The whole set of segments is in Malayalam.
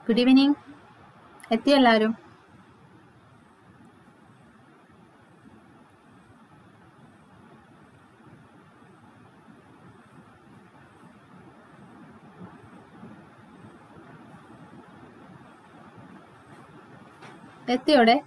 ഗുഡ് ഈവനിങ് എത്തിയോ എല്ലാവരും എത്തിയോടെ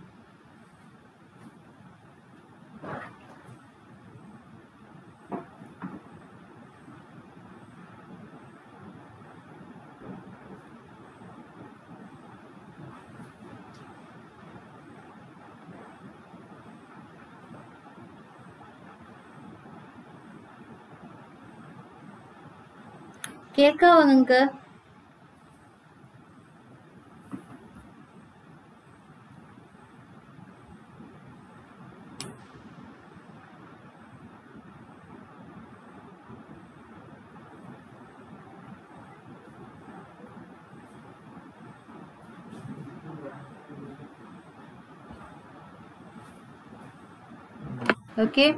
കേൾക്കാവോ നിങ്ങക്ക് ഓക്കെ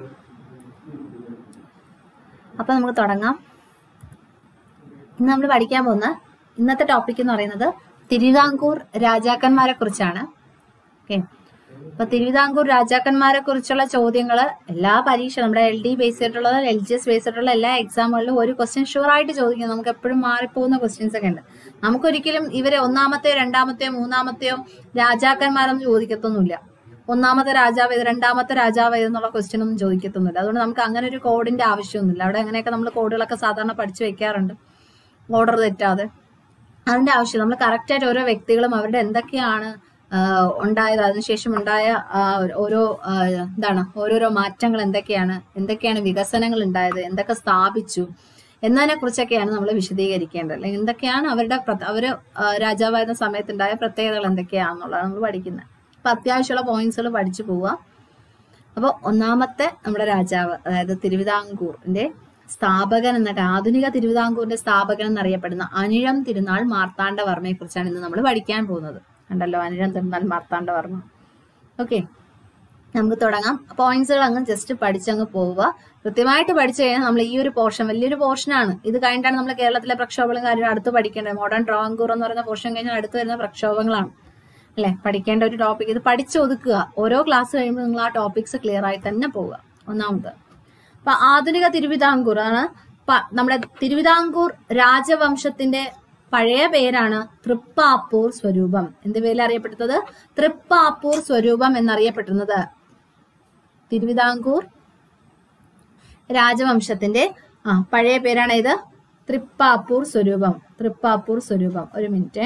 അപ്പൊ നമുക്ക് തുടങ്ങാം ഇന്ന് നമ്മൾ പഠിക്കാൻ പോകുന്ന ഇന്നത്തെ ടോപ്പിക് എന്ന് പറയുന്നത് തിരുവിതാംകൂർ രാജാക്കന്മാരെ കുറിച്ചാണ് ഓക്കെ അപ്പൊ തിരുവിതാംകൂർ രാജാക്കന്മാരെ കുറിച്ചുള്ള ചോദ്യങ്ങൾ എല്ലാ പരീക്ഷ നമ്മുടെ എൽ ഡി ബേസ് ചെയ്തിട്ടുള്ള എൽ ജി എസ് ബേസ് ചെയ്തിട്ടുള്ള എല്ലാ എക്സാമുകളിലും ഒരു ക്വസ്റ്റ്യൻ ഷുവർ ആയിട്ട് ചോദിക്കും നമുക്ക് എപ്പോഴും മാറിപ്പോകുന്ന ക്വസ്റ്റ്യൻസ് ഒക്കെ ഉണ്ട് നമുക്കൊരിക്കലും ഇവരെ ഒന്നാമത്തെയോ രണ്ടാമത്തെയോ മൂന്നാമത്തെയോ രാജാക്കന്മാരൊന്നും ചോദിക്കത്തൊന്നുമില്ല ഒന്നാമത്തെ രാജാവ് ഏത് രണ്ടാമത്തെ രാജാവ് ഏതെന്നുള്ള ക്വസ്റ്റ്യൻ ഒന്നും ചോദിക്കത്തൊന്നുമില്ല അതുകൊണ്ട് നമുക്ക് അങ്ങനെ ഒരു കോഡിന്റെ ആവശ്യമൊന്നുമില്ല അവിടെ അങ്ങനെയൊക്കെ നമ്മൾ കോഡുകളൊക്കെ സാധാരണ പഠിച്ചു വെക്കാറുണ്ട് ഓർഡർ തെറ്റാതെ അതിന്റെ ആവശ്യം നമ്മൾ കറക്റ്റ് ആയിട്ട് ഓരോ വ്യക്തികളും അവരുടെ എന്തൊക്കെയാണ് ആഹ് ഉണ്ടായത് അതിനുശേഷം ഉണ്ടായ ആഹ് ഓരോ ആഹ് എന്താണ് ഓരോരോ മാറ്റങ്ങൾ എന്തൊക്കെയാണ് എന്തൊക്കെയാണ് വികസനങ്ങൾ ഉണ്ടായത് എന്തൊക്കെ സ്ഥാപിച്ചു എന്നതിനെ കുറിച്ചൊക്കെയാണ് നമ്മൾ വിശദീകരിക്കേണ്ടത് അല്ലെങ്കിൽ എന്തൊക്കെയാണ് അവരുടെ പ്ര- അവര് ആഹ് രാജാവായിരുന്ന സമയത്തുണ്ടായ പ്രത്യേകതകൾ എന്തൊക്കെയാണെന്നുള്ളതാണ് നമ്മൾ പഠിക്കുന്നത് അപ്പൊ അത്യാവശ്യമുള്ള പോയിന്റ്സുകൾ പഠിച്ചു പോവുക അപ്പോൾ ഒന്നാമത്തെ നമ്മുടെ രാജാവ് അതായത് തിരുവിതാംകൂറിന്റെ സ്ഥാപകൻ എന്നൊക്കെ ആധുനിക തിരുവിതാംകൂറിന്റെ സ്ഥാപകൻ എന്നറിയപ്പെടുന്ന അനിഴം തിരുനാൾ മാർത്താണ്ഡവർമ്മയെ കുറിച്ചാണ് ഇന്ന് നമ്മൾ പഠിക്കാൻ പോകുന്നത് കണ്ടല്ലോ അനിഴം തിരുനാൾ മാർത്താണ്ഡവർമ്മ ഓക്കെ നമുക്ക് തുടങ്ങാം പോയിന്റ്സുകൾ അങ്ങ് ജസ്റ്റ് പഠിച്ചങ്ങ് പോവുക കൃത്യമായിട്ട് പഠിച്ചു കഴിഞ്ഞാൽ നമ്മൾ ഈ ഒരു പോർഷൻ വലിയൊരു പോർഷനാണ് ഇത് കഴിഞ്ഞിട്ടാണ് നമ്മൾ കേരളത്തിലെ പ്രക്ഷോഭങ്ങളും കാര്യങ്ങളും അടുത്ത് പഠിക്കേണ്ടത് മോഡേൺ ട്രാവങ്കൂർ എന്ന് പറയുന്ന പോർഷൻ കഴിഞ്ഞാൽ അടുത്ത് വരുന്ന പ്രക്ഷോഭങ്ങളാണ് അല്ലെ പഠിക്കേണ്ട ഒരു ടോപ്പിക് ഇത് പഠിച്ചു ഒതുക്കുക ഓരോ ക്ലാസ് കഴിയുമ്പോൾ നിങ്ങൾ ആ ടോപ്പിക്സ് ക്ലിയർ ആയി തന്നെ പോവുക ഒന്നാമത് അപ്പൊ ആധുനിക തിരുവിതാംകൂർ ആണ് പ- നമ്മുടെ തിരുവിതാംകൂർ രാജവംശത്തിന്റെ പഴയ പേരാണ് തൃപ്പാപ്പൂർ സ്വരൂപം എന്ത് പേരിൽ അറിയപ്പെടുന്നത് തൃപ്പാപ്പൂർ സ്വരൂപം എന്നറിയപ്പെടുന്നത് തിരുവിതാംകൂർ രാജവംശത്തിന്റെ ആ പഴയ പേരാണ് ഇത് തൃപ്പാപ്പൂർ സ്വരൂപം തൃപ്പാപ്പൂർ സ്വരൂപം ഒരു മിനിറ്റ്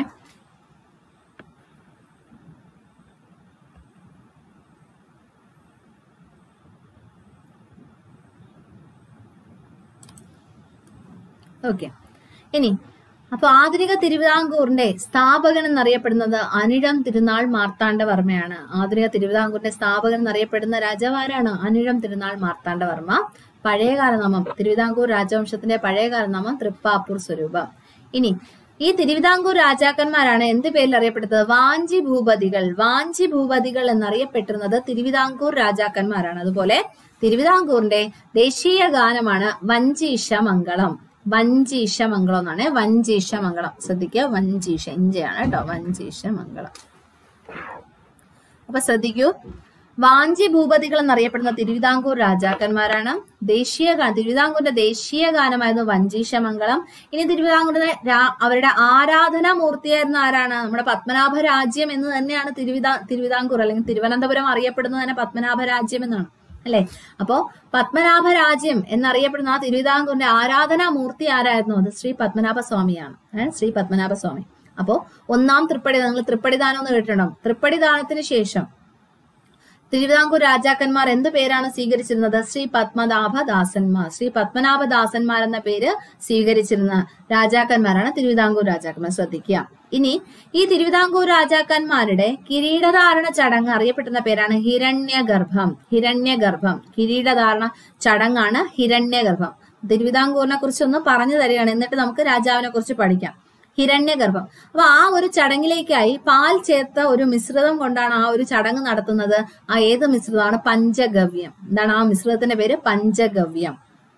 ഓക്കെ ഇനി അപ്പൊ ആധുനിക തിരുവിതാംകൂറിന്റെ സ്ഥാപകൻ എന്നറിയപ്പെടുന്നത് അനിഴം തിരുനാൾ മാർത്താണ്ഡവർമ്മയാണ് ആധുനിക തിരുവിതാംകൂറിന്റെ സ്ഥാപകൻ എന്നറിയപ്പെടുന്ന രാജാവാരാണ് അനിഴം തിരുനാൾ മാർത്താണ്ഡവർമ്മ പഴയകാല നാമം തിരുവിതാംകൂർ രാജവംശത്തിന്റെ പഴയകാല നാമം തൃപ്പാപ്പൂർ സ്വരൂപം ഇനി ഈ തിരുവിതാംകൂർ രാജാക്കന്മാരാണ് എന്ത് പേരിൽ അറിയപ്പെടുന്നത് വാഞ്ചി ഭൂപതികൾ വാഞ്ചി ഭൂപതികൾ എന്നറിയപ്പെട്ടിരുന്നത് തിരുവിതാംകൂർ രാജാക്കന്മാരാണ് അതുപോലെ തിരുവിതാംകൂറിന്റെ ദേശീയ ഗാനമാണ് വഞ്ചീശ മംഗളം വഞ്ചീശ മംഗളം എന്നാണ് വഞ്ചീശ മംഗളം ശ്രദ്ധിക്കുക വഞ്ചീശ ഇഞ്ചയാണ് കേട്ടോ വഞ്ചീശ മംഗളം അപ്പൊ ശ്രദ്ധിക്കൂ വാഞ്ചി ഭൂപതികൾ എന്നറിയപ്പെടുന്ന തിരുവിതാംകൂർ രാജാക്കന്മാരാണ് ദേശീയ ഗാ- തിരുവിതാംകൂറിന്റെ ദേശീയ ഗാനമായിരുന്നു വഞ്ചീശ മംഗളം ഇനി തിരുവിതാംകൂറിന്റെ രാ- അവരുടെ ആരാധനാ മൂർത്തിയായിരുന്ന ആരാണ് നമ്മുടെ പത്മനാഭ രാജ്യം എന്ന് തന്നെയാണ് തിരുവിതാ തിരുവിതാംകൂർ അല്ലെങ്കിൽ തിരുവനന്തപുരം അറിയപ്പെടുന്നത് തന്നെ പത്മനാഭ രാജ്യം എന്നാണ് അല്ലെ അപ്പോ പത്മനാഭ രാജ്യം എന്നറിയപ്പെടുന്ന ആ തിരുവിതാംകൂറിന്റെ ആരാധനാ മൂർത്തി ആരായിരുന്നു അത് ശ്രീ പത്മനാഭ സ്വാമിയാണ് ഏഹ് ശ്രീ പത്മനാഭ സ്വാമി അപ്പോ ഒന്നാം തൃപ്പടി നിങ്ങൾ തൃപ്പടിദാനം എന്ന് കേട്ടിട്ടുണ്ടാവും തൃപ്പടിദാനത്തിന് ശേഷം തിരുവിതാംകൂർ രാജാക്കന്മാർ എന്ത് പേരാണ് സ്വീകരിച്ചിരുന്നത് ശ്രീ പത്മനാഭദാസന്മാർ ശ്രീ പത്മനാഭദാസന്മാർ എന്ന പേര് സ്വീകരിച്ചിരുന്ന രാജാക്കന്മാരാണ് തിരുവിതാംകൂർ രാജാക്കന്മാർ ശ്രദ്ധിക്കുക ഇനി ഈ തിരുവിതാംകൂർ രാജാക്കന്മാരുടെ കിരീടധാരണ ചടങ്ങ് അറിയപ്പെടുന്ന പേരാണ് ഹിരണ്യഗർഭം ഹിരണ്യഗർഭം കിരീടധാരണ ചടങ്ങാണ് ഹിരണ്യഗർഭം തിരുവിതാംകൂറിനെ കുറിച്ച് ഒന്ന് പറഞ്ഞു തരികയാണ് എന്നിട്ട് നമുക്ക് രാജാവിനെ കുറിച്ച് പഠിക്കാം ഹിരണ്യഗർഭം അപ്പൊ ആ ഒരു ചടങ്ങിലേക്കായി പാൽ ചേർത്ത ഒരു മിശ്രിതം കൊണ്ടാണ് ആ ഒരു ചടങ്ങ് നടത്തുന്നത് ആ ഏത് മിശ്രിതമാണ് പഞ്ചഗവ്യം എന്താണ് ആ മിശ്രിതത്തിന്റെ പേര് പഞ്ചഗവ്യം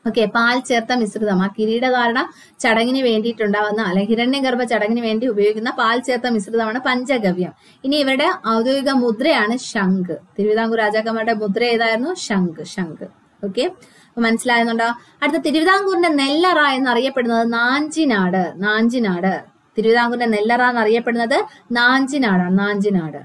ഓക്കെ പാൽ ചേർത്ത മിശ്രിതം ആ കിരീടധാരണ ചടങ്ങിന് വേണ്ടിയിട്ടുണ്ടാവുന്ന അല്ലെ ഹിരണ്യഗർഭ ചടങ്ങിന് വേണ്ടി ഉപയോഗിക്കുന്ന പാൽ ചേർത്ത മിശ്രിതമാണ് പഞ്ചഗവ്യം ഇനി ഇവരുടെ ഔദ്യോഗിക മുദ്രയാണ് ശംഖ് തിരുവിതാംകൂർ രാജാക്കന്മാരുടെ മുദ്ര ഏതായിരുന്നു ശംഖ് ശംഖ് ഓക്കെ അപ്പൊ മനസ്സിലാകുന്നുണ്ടോ അടുത്ത തിരുവിതാംകൂറിന്റെ നെല്ലറ എന്നറിയപ്പെടുന്നത് നാഞ്ചിനാട് നാഞ്ചിനാട് തിരുവിതാംകൂറിന്റെ നെല്ലറ എന്നറിയപ്പെടുന്നത് നാഞ്ചിനാടാണ് നാഞ്ചിനാട്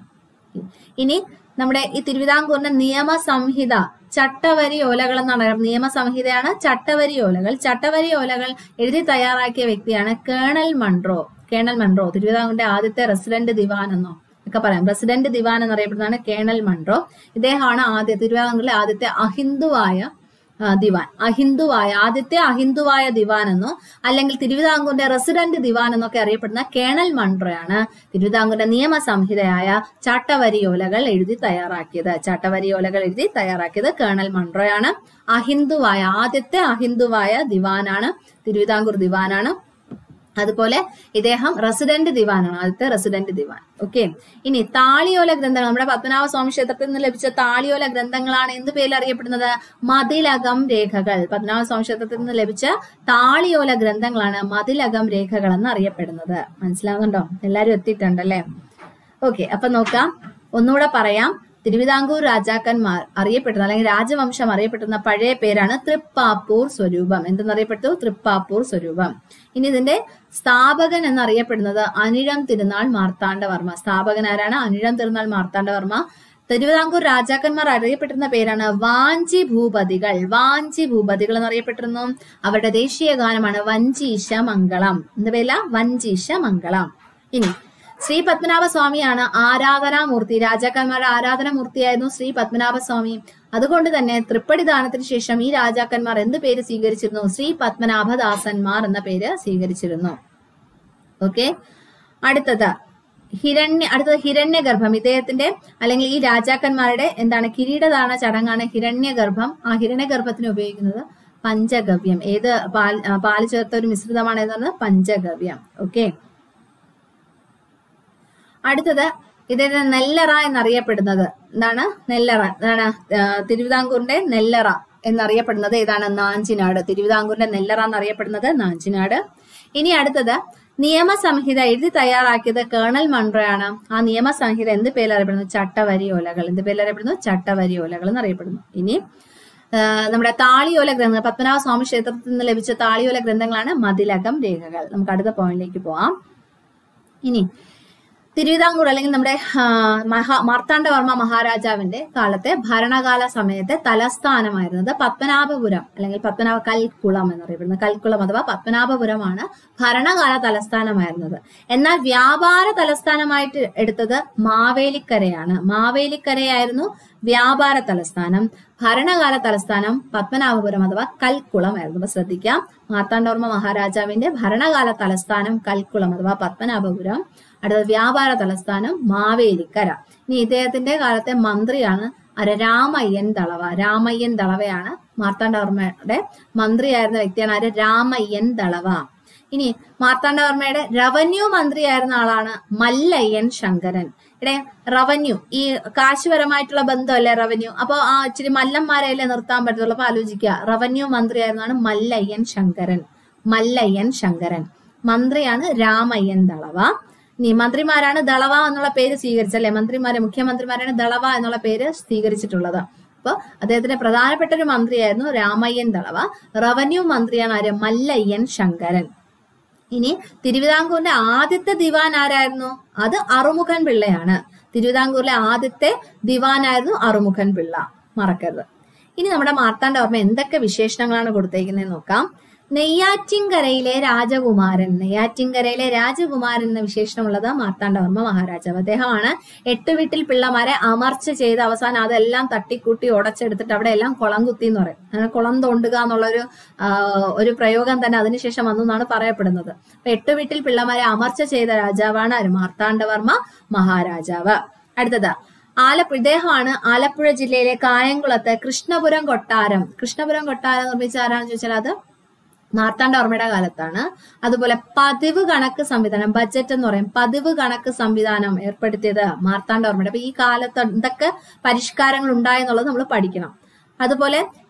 ഇനി നമ്മുടെ ഈ തിരുവിതാംകൂറിന്റെ നിയമസംഹിത ചട്ടവരി ഓലകൾ എന്നാണ് പറയുന്നത്. നിയമസംഹിതയാണ് ചട്ടവരി ഓലകൾ ചട്ടവരി ഓലകൾ എഴുതി തയ്യാറാക്കിയ വ്യക്തിയാണ് കേണൽ മൺട്രോ കേണൽ മൺട്രോ തിരുവിതാംകൂറിന്റെ ആദ്യത്തെ റെസിഡന്റ് ദിവാൻ എന്നോ ഒക്കെ പറയാം റെസിഡന്റ് ദിവാൻ എന്നറിയപ്പെടുന്നതാണ് കേണൽ മൺട്രോ ഇദ്ദേഹമാണ് ആദ്യ തിരുവിതാംകൂറിലെ ആദ്യത്തെ അഹിന്ദുവായ ആ, ദിവാൻ അഹിന്ദുവായ ആദ്യത്തെ അഹിന്ദുവായ ദിവാൻ എന്നോ അല്ലെങ്കിൽ തിരുവിതാംകൂറിന്റെ റെസിഡന്റ് ദിവാൻ എന്നൊക്കെ അറിയപ്പെടുന്ന കേണൽ മൺട്രോയാണ് തിരുവിതാംകൂറിന്റെ നിയമസംഹിതയായ ചാട്ടവരിയോലകൾ എഴുതി തയ്യാറാക്കിയത് ചാട്ടവരിയോലകൾ എഴുതി തയ്യാറാക്കിയത് കേണൽ മൺട്രോയാണ് അഹിന്ദുവായ ആദ്യത്തെ അഹിന്ദുവായ ദിവാനാണ് തിരുവിതാംകൂർ ദിവാനാണ് അതുപോലെ ഇദ്ദേഹം റെസിഡന്റ് ദിവാനാണ് ആദ്യത്തെ റെസിഡന്റ് ദിവാൻ ഓക്കെ ഇനി താളിയോല ഗ്രന്ഥങ്ങൾ നമ്മുടെ പത്മനാഭ സ്വാമി ക്ഷേത്രത്തിൽ നിന്ന് ലഭിച്ച താളിയോല ഗ്രന്ഥങ്ങളാണ് എന്ത് പേരിൽ അറിയപ്പെടുന്നത് മതിലകം രേഖകൾ പത്മനാഭ സ്വാമി ക്ഷേത്രത്തിൽ നിന്ന് ലഭിച്ച താളിയോല ഗ്രന്ഥങ്ങളാണ് മതിലകം രേഖകൾ എന്ന് അറിയപ്പെടുന്നത് മനസ്സിലാവുന്നുണ്ടോ എല്ലാരും എത്തിയിട്ടുണ്ടല്ലേ ഓക്കെ അപ്പൊ നോക്കാം ഒന്നുകൂടെ പറയാം തിരുവിതാംകൂർ രാജാക്കന്മാർ അറിയപ്പെടുന്ന അല്ലെങ്കിൽ രാജവംശം അറിയപ്പെടുന്ന പഴയ പേരാണ് തൃപ്പാപ്പൂർ സ്വരൂപം എന്തെന്നറിയപ്പെട്ടു തൃപ്പാപ്പൂർ സ്വരൂപം ഇനി ഇതിന്റെ സ്ഥാപകൻ എന്നറിയപ്പെടുന്നത് അനിഴം തിരുനാൾ മാർത്താണ്ഡവർമ്മ സ്ഥാപകൻ ആരാണ് അനിഴം തിരുനാൾ മാർത്താണ്ഡവർമ്മ തിരുവിതാംകൂർ രാജാക്കന്മാർ അറിയപ്പെട്ടിരുന്ന പേരാണ് വാഞ്ചി ഭൂപതികൾ വാഞ്ചി ഭൂപതികൾ എന്നറിയപ്പെട്ടിരുന്നു അവരുടെ ദേശീയ ഗാനമാണ് വഞ്ചീശ മംഗളം എന്ത് പേരില വഞ്ചീശ മംഗളം ഇനി ശ്രീ പത്മനാഭ സ്വാമിയാണ് ആരാധനാമൂർത്തി രാജാക്കന്മാരുടെ ആരാധനാമൂർത്തിയായിരുന്നു ശ്രീ പത്മനാഭ സ്വാമി അതുകൊണ്ട് തന്നെ തൃപ്പടി ദാനത്തിന് ശേഷം ഈ രാജാക്കന്മാർ എന്ത് പേര് സ്വീകരിച്ചിരുന്നു ശ്രീ പത്മനാഭദാസന്മാർ എന്ന പേര് സ്വീകരിച്ചിരുന്നു ഓക്കെ അടുത്തത് ഹിരണ്യ അടുത്തത് ഹിരണ്യഗർഭം ഇദ്ദേഹത്തിന്റെ അല്ലെങ്കിൽ ഈ രാജാക്കന്മാരുടെ എന്താണ് കിരീടധാരണ ചടങ്ങാണ് ഹിരണ്യഗർഭം ആ ഹിരണ്യഗർഭത്തിന് ഉപയോഗിക്കുന്നത് പഞ്ചഗവ്യം ഏത് പാൽ ആ, പാല് ചേർത്ത ഒരു മിശ്രിതമാണ് ഏതാണ് പഞ്ചഗവ്യം ഓക്കെ അടുത്തത് ഇദ്ദേഹത്തെ നെല്ലറ എന്നറിയപ്പെടുന്നത് എന്താണ് നെല്ലറ എന്താണ് ആ, തിരുവിതാംകൂറിന്റെ നെല്ലറ എന്നറിയപ്പെടുന്നത് ഏതാണ് നാഞ്ചിനാട് തിരുവിതാംകൂറിന്റെ നെല്ലറ എന്നറിയപ്പെടുന്നത് നാഞ്ചിനാട് ഇനി അടുത്തത് നിയമസംഹിത എഴുതി തയ്യാറാക്കിയത് കേണൽ മൺട്രോയാണ് ആ നിയമസംഹിത എന്ത് പേരിൽ അറിയപ്പെടുന്നു ചട്ടവരി ഓലകൾ എന്ത് പേരിൽ അറിയപ്പെടുന്നു ചട്ടവരി ഓലകൾ എന്നറിയപ്പെടുന്നു ഇനി ആ, നമ്മുടെ താളിയോല ഗ്രന്ഥങ്ങൾ പത്മനാഭ സ്വാമി ക്ഷേത്രത്തിൽ നിന്ന് ലഭിച്ച താളിയോല ഗ്രന്ഥങ്ങളാണ് മതിലകം രേഖകൾ നമുക്ക് അടുത്ത പോയിന്റിലേക്ക് പോവാം ഇനി തിരുവിതാംകൂർ അല്ലെങ്കിൽ നമ്മുടെ ആ, മഹാ മാർത്താണ്ഡവർമ്മ മഹാരാജാവിന്റെ കാലത്തെ ഭരണകാല സമയത്തെ തലസ്ഥാനമായിരുന്നത് പത്മനാഭപുരം അല്ലെങ്കിൽ പത്മനാഭ കൽക്കുളം എന്നറിയപ്പെടുന്നത് കൽക്കുളം അഥവാ പത്മനാഭപുരമാണ് ഭരണകാല തലസ്ഥാനമായിരുന്നത് എന്നാൽ വ്യാപാര തലസ്ഥാനമായിട്ട് എടുത്തത് മാവേലിക്കരയാണ് മാവേലിക്കരയായിരുന്നു വ്യാപാര തലസ്ഥാനം ഭരണകാല തലസ്ഥാനം പത്മനാഭപുരം അഥവാ കൽക്കുളമായിരുന്നു അപ്പൊ ശ്രദ്ധിക്കാം മാർത്താണ്ഡവർമ്മ മഹാരാജാവിന്റെ ഭരണകാല തലസ്ഥാനം കൽക്കുളം അഥവാ പത്മനാഭപുരം അടുത്ത വ്യാപാര തലസ്ഥാനം മാവേലിക്കര ഇനി ഇദ്ദേഹത്തിന്റെ കാലത്തെ മന്ത്രിയാണ് ആര് രാമയ്യൻ ദളവ രാമയ്യൻ ദളവയാണ് മാർത്താണ്ഡവർമ്മയുടെ മന്ത്രിയായിരുന്ന വ്യക്തിയാണ് ആര് രാമയ്യൻ ദളവ ഇനി മാർത്താണ്ഡവർമ്മയുടെ റവന്യൂ മന്ത്രിയായിരുന്ന ആളാണ് മല്ലയ്യൻ ശങ്കരൻ ഇവിടെ റവന്യൂ ഈ കാശുപരമായിട്ടുള്ള ബന്ധമല്ലേ റവന്യൂ അപ്പൊ ആ ഇച്ചിരി മല്ലന്മാരെയല്ലേ നിർത്താൻ പറ്റത്തുള്ളൂ അപ്പൊ ആലോചിക്കുക റവന്യൂ മന്ത്രിയായിരുന്നാണ് മല്ലയ്യൻ ശങ്കരൻ മല്ലയ്യൻ ശങ്കരൻ മന്ത്രിയാണ് രാമയ്യൻ ദളവ ഇനി മന്ത്രിമാരാണ് ദളവ എന്നുള്ള പേര് സ്വീകരിച്ചല്ലേ മന്ത്രിമാരെ മുഖ്യമന്ത്രിമാരാണ് ദളവ എന്നുള്ള പേര് സ്വീകരിച്ചിട്ടുള്ളത് അപ്പൊ അദ്ദേഹത്തിന്റെ പ്രധാനപ്പെട്ട ഒരു മന്ത്രിയായിരുന്നു രാമയ്യൻ ദളവ റവന്യൂ മന്ത്രിയാണ് ആര് മല്ലയ്യൻ ശങ്കരൻ ഇനി തിരുവിതാംകൂറിന്റെ ആദ്യത്തെ ദിവാൻ ആരായിരുന്നു അത് അറുമുഖൻ പിള്ളയാണ് തിരുവിതാംകൂറിലെ ആദ്യത്തെ ദിവാനായിരുന്നു അറുമുഖൻ പിള്ള മറക്കരുത് ഇനി നമ്മുടെ മാർത്താണ്ഡവർമ്മ എന്തൊക്കെ വിശേഷണങ്ങളാണ് കൊടുത്തേക്കുന്നത് നോക്കാം നെയ്യാറ്റിൻകരയിലെ രാജകുമാരൻ നെയ്യാറ്റിൻകരയിലെ രാജകുമാരൻ എന്ന വിശേഷണമുള്ളത് മാർത്താണ്ഡവർമ്മ മഹാരാജാവ് അദ്ദേഹമാണ് എട്ട് വീട്ടിൽ പിള്ളമാരെ അമർച്ച ചെയ്ത് അവസാനം അതെല്ലാം തട്ടിക്കൂട്ടി ഉടച്ചെടുത്തിട്ട് അവിടെ എല്ലാം കുളം കുത്തി എന്ന് പറയും അങ്ങനെ കുളം തോണ്ടുക എന്നുള്ളൊരു ആ, ഒരു പ്രയോഗം തന്നെ അതിനുശേഷം വന്നു എന്നാണ് പറയപ്പെടുന്നത് അപ്പൊ എട്ട് വീട്ടിൽ പിള്ളമാരെ അമർച്ച ചെയ്ത രാജാവാണ് ആര്? മാർത്താണ്ഡവർമ്മ മഹാരാജാവ് അടുത്തത് ആലപ്പുഴ ഇദ്ദേഹമാണ് ആലപ്പുഴ ജില്ലയിലെ കായംകുളത്ത് കൃഷ്ണപുരം കൊട്ടാരം കൃഷ്ണപുരം കൊട്ടാരം നിർമ്മിച്ച ആരാണെന്ന് ചോദിച്ചാൽ അത് മാർത്താണ്ഡവർമ്മയുടെ കാലത്താണ് അതുപോലെ പതിവ് കണക്ക് സംവിധാനം ബജറ്റ് എന്ന് പറയും പതിവ് കണക്ക് സംവിധാനം ഏർപ്പെടുത്തിയത് മാർത്താണ്ഡവർമ്മയുടെ അപ്പൊ ഈ കാലത്ത് എന്തൊക്കെ പരിഷ്കാരങ്ങൾ ഉണ്ടായെന്നുള്ളത് നമ്മൾ പഠിക്കണം അതുപോലെ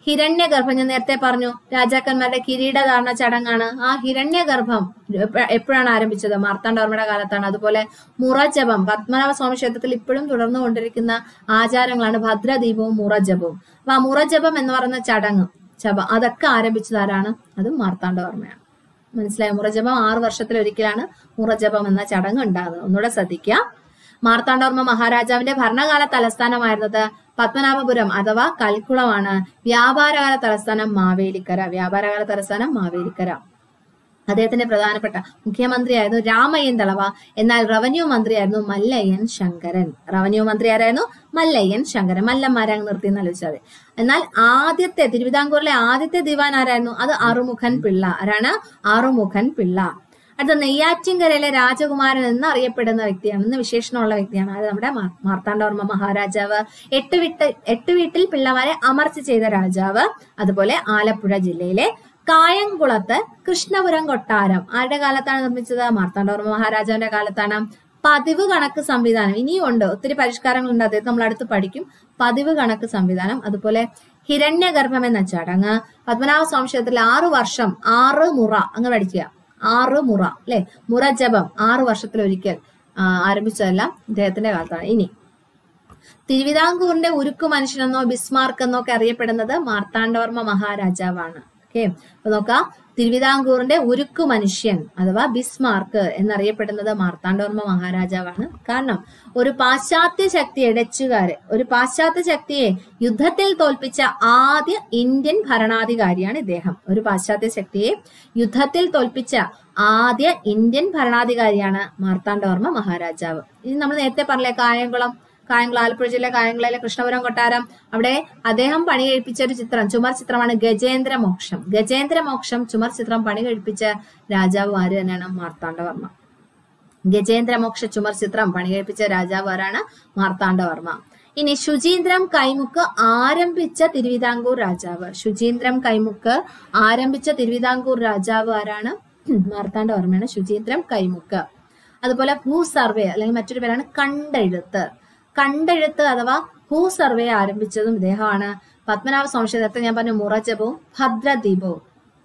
ഹിരണ്യഗർഭം ഞാൻ നേരത്തെ പറഞ്ഞു രാജാക്കന്മാരുടെ കിരീടധാരണ ചടങ്ങാണ് ആ ഹിരണ്യഗർഭം എപ്പ- എപ്പോഴാണ് ആരംഭിച്ചത് മാർത്താണ്ഡവർമ്മയുടെ കാലത്താണ് അതുപോലെ മുറജപം പത്മനാഭ സ്വാമി ക്ഷേത്രത്തിൽ ഇപ്പോഴും തുടർന്നു കൊണ്ടിരിക്കുന്ന ആചാരങ്ങളാണ് ഭദ്രദീപവും മുറജപവും അപ്പൊ ആ മുറജപം എന്ന് പറയുന്ന ചടങ്ങ് ജപ അതൊക്കെ ആരംഭിച്ചത് ആരാണ് അത് മാർത്താണ്ഡവർമ്മയാണ് മനസ്സിലായോ മുറജപം ആറ് വർഷത്തിലൊരിക്കലാണ് മുറജപം എന്ന ചടങ്ങ് ഉണ്ടാകുന്നത് ഒന്നുകൂടെ ശ്രദ്ധിക്കുക മാർത്താണ്ഡവർമ്മ മഹാരാജാവിന്റെ ഭരണകാല തലസ്ഥാനമായിരുന്നത് പത്മനാഭപുരം അഥവാ കൽക്കുളമാണ് വ്യാപാരകാല തലസ്ഥാനം മാവേലിക്കര വ്യാപാരകാല തലസ്ഥാനം മാവേലിക്കര അദ്ദേഹത്തിന്റെ പ്രധാനപ്പെട്ട മുഖ്യമന്ത്രിയായിരുന്നു രാമയ്യൻ തളവ എന്നാൽ റവന്യൂ മന്ത്രിയായിരുന്നു മല്ലയ്യൻ ശങ്കരൻ റവന്യൂ മന്ത്രി ആരായിരുന്നു മല്ലയ്യൻ ശങ്കരൻ മല്ലന്മാരെ നിർത്തി ആലോചിച്ചാൽ മതി എന്നാൽ ആദ്യത്തെ തിരുവിതാംകൂറിലെ ആദ്യത്തെ ദിവാൻ ആരായിരുന്നു അത് ആറുമുഖൻ പിള്ള ആരാണ് ആറുമുഖൻ പിള്ള അടുത്ത നെയ്യാറ്റിൻകരയിലെ രാജകുമാരൻ എന്ന് അറിയപ്പെടുന്ന വ്യക്തിയാണ് ഇന്ന് വിശേഷണമുള്ള വ്യക്തിയാണ് അത് നമ്മുടെ മാ- മാർത്താണ്ഡവർമ്മ മഹാരാജാവ് എട്ട് വിട്ട് എട്ട് വീട്ടിൽ പിള്ളമാരെ അമർച്ച ചെയ്ത രാജാവ് അതുപോലെ ആലപ്പുഴ ജില്ലയിലെ കായംകുളത്ത് കൃഷ്ണപുരം കൊട്ടാരം ആരുടെ കാലത്താണ് നിർമ്മിച്ചത് മാർത്താണ്ഡവർമ്മ മഹാരാജാവിന്റെ കാലത്താണ് പതിവ് കണക്ക് സംവിധാനം ഇനിയും ഉണ്ട് ഒത്തിരി പരിഷ്കാരങ്ങളുണ്ട് അദ്ദേഹം നമ്മൾ അടുത്ത് പഠിക്കും പതിവ് കണക്ക് സംവിധാനം അതുപോലെ ഹിരണ്യഗർഭം എന്ന ചടങ്ങ് പത്മനാഭ സ്വാമി ക്ഷേത്രത്തിൽ ആറു വർഷം ആറ് മുറ അങ്ങ് പഠിക്കുക ആറ് മുറ അല്ലെ മുറജപം ആറു വർഷത്തിലൊരിക്കൽ ആ, ആരംഭിച്ചതെല്ലാം ഇദ്ദേഹത്തിന്റെ കാലത്താണ് ഇനി തിരുവിതാംകൂറിന്റെ ഉരുക്കു മനുഷ്യനെന്നോ ബിസ്മാർക്ക് എന്നോ ഒക്കെ അറിയപ്പെടുന്നത് മാർത്താണ്ഡവർമ്മ മഹാരാജാവാണ് ഓക്കെ അപ്പൊ നോക്കാം തിരുവിതാംകൂറിന്റെ ഉരുക്കു മനുഷ്യൻ അഥവാ ബിസ്മാർക്ക് എന്നറിയപ്പെടുന്നത് മാർത്താണ്ഡവർമ്മ മഹാരാജാവാണ് കാരണം ഒരു പാശ്ചാത്യ ശക്തിയെ ഡച്ചുകാര് ഒരു പാശ്ചാത്യ ശക്തിയെ യുദ്ധത്തിൽ തോൽപ്പിച്ച ആദ്യ ഇന്ത്യൻ ഭരണാധികാരിയാണ് ഇദ്ദേഹം ഒരു പാശ്ചാത്യ ശക്തിയെ യുദ്ധത്തിൽ തോൽപ്പിച്ച ആദ്യ ഇന്ത്യൻ ഭരണാധികാരിയാണ് മാർത്താണ്ഡവർമ്മ മഹാരാജാവ് ഇനി നമ്മൾ നേരത്തെ പറഞ്ഞില്ലേ കായംകുളം കായംകുളം ആലപ്പുഴ ജില്ല കായംകുളയിലെ കൃഷ്ണപുരം കൊട്ടാരം അവിടെ അദ്ദേഹം പണി കഴിപ്പിച്ച ഒരു ചിത്രം ചുമർ ചിത്രമാണ് ഗജേന്ദ്രമോക്ഷം ഗജേന്ദ്രമോക്ഷം ചുമർ ചിത്രം പണി കഴിപ്പിച്ച രാജാവ് ആര് തന്നെയാണ് മാർത്താണ്ഡവർമ്മ ഗജേന്ദ്രമോക്ഷ ചുമർ ചിത്രം പണി കഴിപ്പിച്ച രാജാവ് ആരാണ് മാർത്താണ്ഡവർമ്മ ഇനി ശുചീന്ദ്രം കൈമുക്ക് ആരംഭിച്ച തിരുവിതാംകൂർ രാജാവ് ശുചീന്ദ്രം കൈമുക്ക് ആരംഭിച്ച തിരുവിതാംകൂർ രാജാവ് ആരാണ് മാർത്താണ്ഡവർമ്മയാണ് ശുചീന്ദ്രം കൈമുക്ക് അതുപോലെ ഭൂ സർവേ അല്ലെങ്കിൽ മറ്റൊരു പേരാണ് കണ്ടെഴുത്ത് കണ്ടെഴുത്ത് അഥവാ ഭൂ സർവേ ആരംഭിച്ചതും ഇദ്ദേഹമാണ് പത്മനാഭ സ്വാമി ക്ഷേത്രത്തിൽ ഞാൻ പറഞ്ഞു മുറജപവും ഭദ്രദീപവും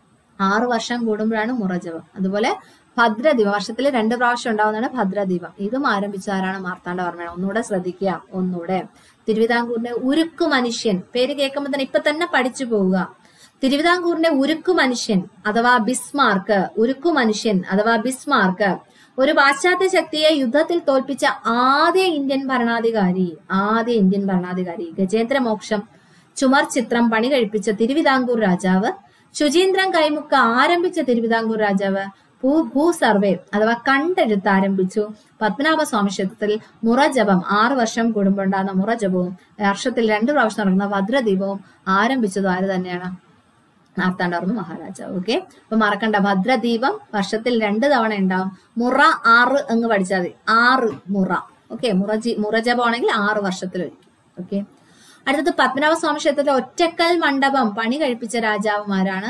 ആറു വർഷം കൂടുമ്പോഴാണ് മുറജപം അതുപോലെ ഭദ്രദീപം വർഷത്തിൽ രണ്ട് പ്രാവശ്യം ഉണ്ടാവുന്നതാണ് ഭദ്രദീപം ഇതും ആരംഭിച്ച ആരാണ് മാർത്താണ്ഡവർമ്മയാണ് ഒന്നുകൂടെ ശ്രദ്ധിക്കുക ഒന്നുകൂടെ തിരുവിതാംകൂറിന്റെ ഉരുക്കു മനുഷ്യൻ പേര് കേൾക്കുമ്പോൾ തന്നെ ഇപ്പൊ തന്നെ പഠിച്ചു പോവുക തിരുവിതാംകൂറിന്റെ ഉരുക്കു മനുഷ്യൻ അഥവാ ബിസ്മാർക്ക് ഉരുക്കു മനുഷ്യൻ അഥവാ ബിസ്മാർക്ക് ഒരു പാശ്ചാത്യ ശക്തിയെ യുദ്ധത്തിൽ തോൽപ്പിച്ച ആദ്യ ഇന്ത്യൻ ഭരണാധികാരി ആദ്യ ഇന്ത്യൻ ഭരണാധികാരി ഗജേന്ദ്രമോക്ഷം ചുമർ ചിത്രം പണി കഴിപ്പിച്ച തിരുവിതാംകൂർ രാജാവ് ശുചീന്ദ്രൻ കൈമുക്ക് ആരംഭിച്ച തിരുവിതാംകൂർ രാജാവ് ഭൂ ഭൂ സർവേ അഥവാ കണ്ടെഴുത്ത് ആരംഭിച്ചു പത്മനാഭ സ്വാമി ക്ഷേത്രത്തിൽ മുറജപം ആറു വർഷം കൂടുമ്പോൾ ഉണ്ടാകുന്ന മുറജപവും വർഷത്തിൽ രണ്ടു പ്രാവശ്യം നടക്കുന്ന ഭദ്രദീപവും ആരംഭിച്ചതും ആര് തന്നെയാണ് മാർത്താണ്ഡവർമ്മ മഹാരാജാവ് ഓക്കെ അപ്പൊ മറക്കണ്ട ഭദ്രദീപം വർഷത്തിൽ രണ്ട് തവണ ഉണ്ടാവും മുറ ആറ് അങ്ങ് പഠിച്ചാൽ മതി ആറ് മുറ ഓക്കെ മുറജി മുറജപമാണെങ്കിൽ ആറ് വർഷത്തിലൊരിക്കൽ ഓക്കെ അടുത്തത് പത്മനാഭ സ്വാമി ക്ഷേത്രത്തിലെ ഒറ്റക്കൽ മണ്ഡപം പണി കഴിപ്പിച്ച രാജാവുമാരാണ്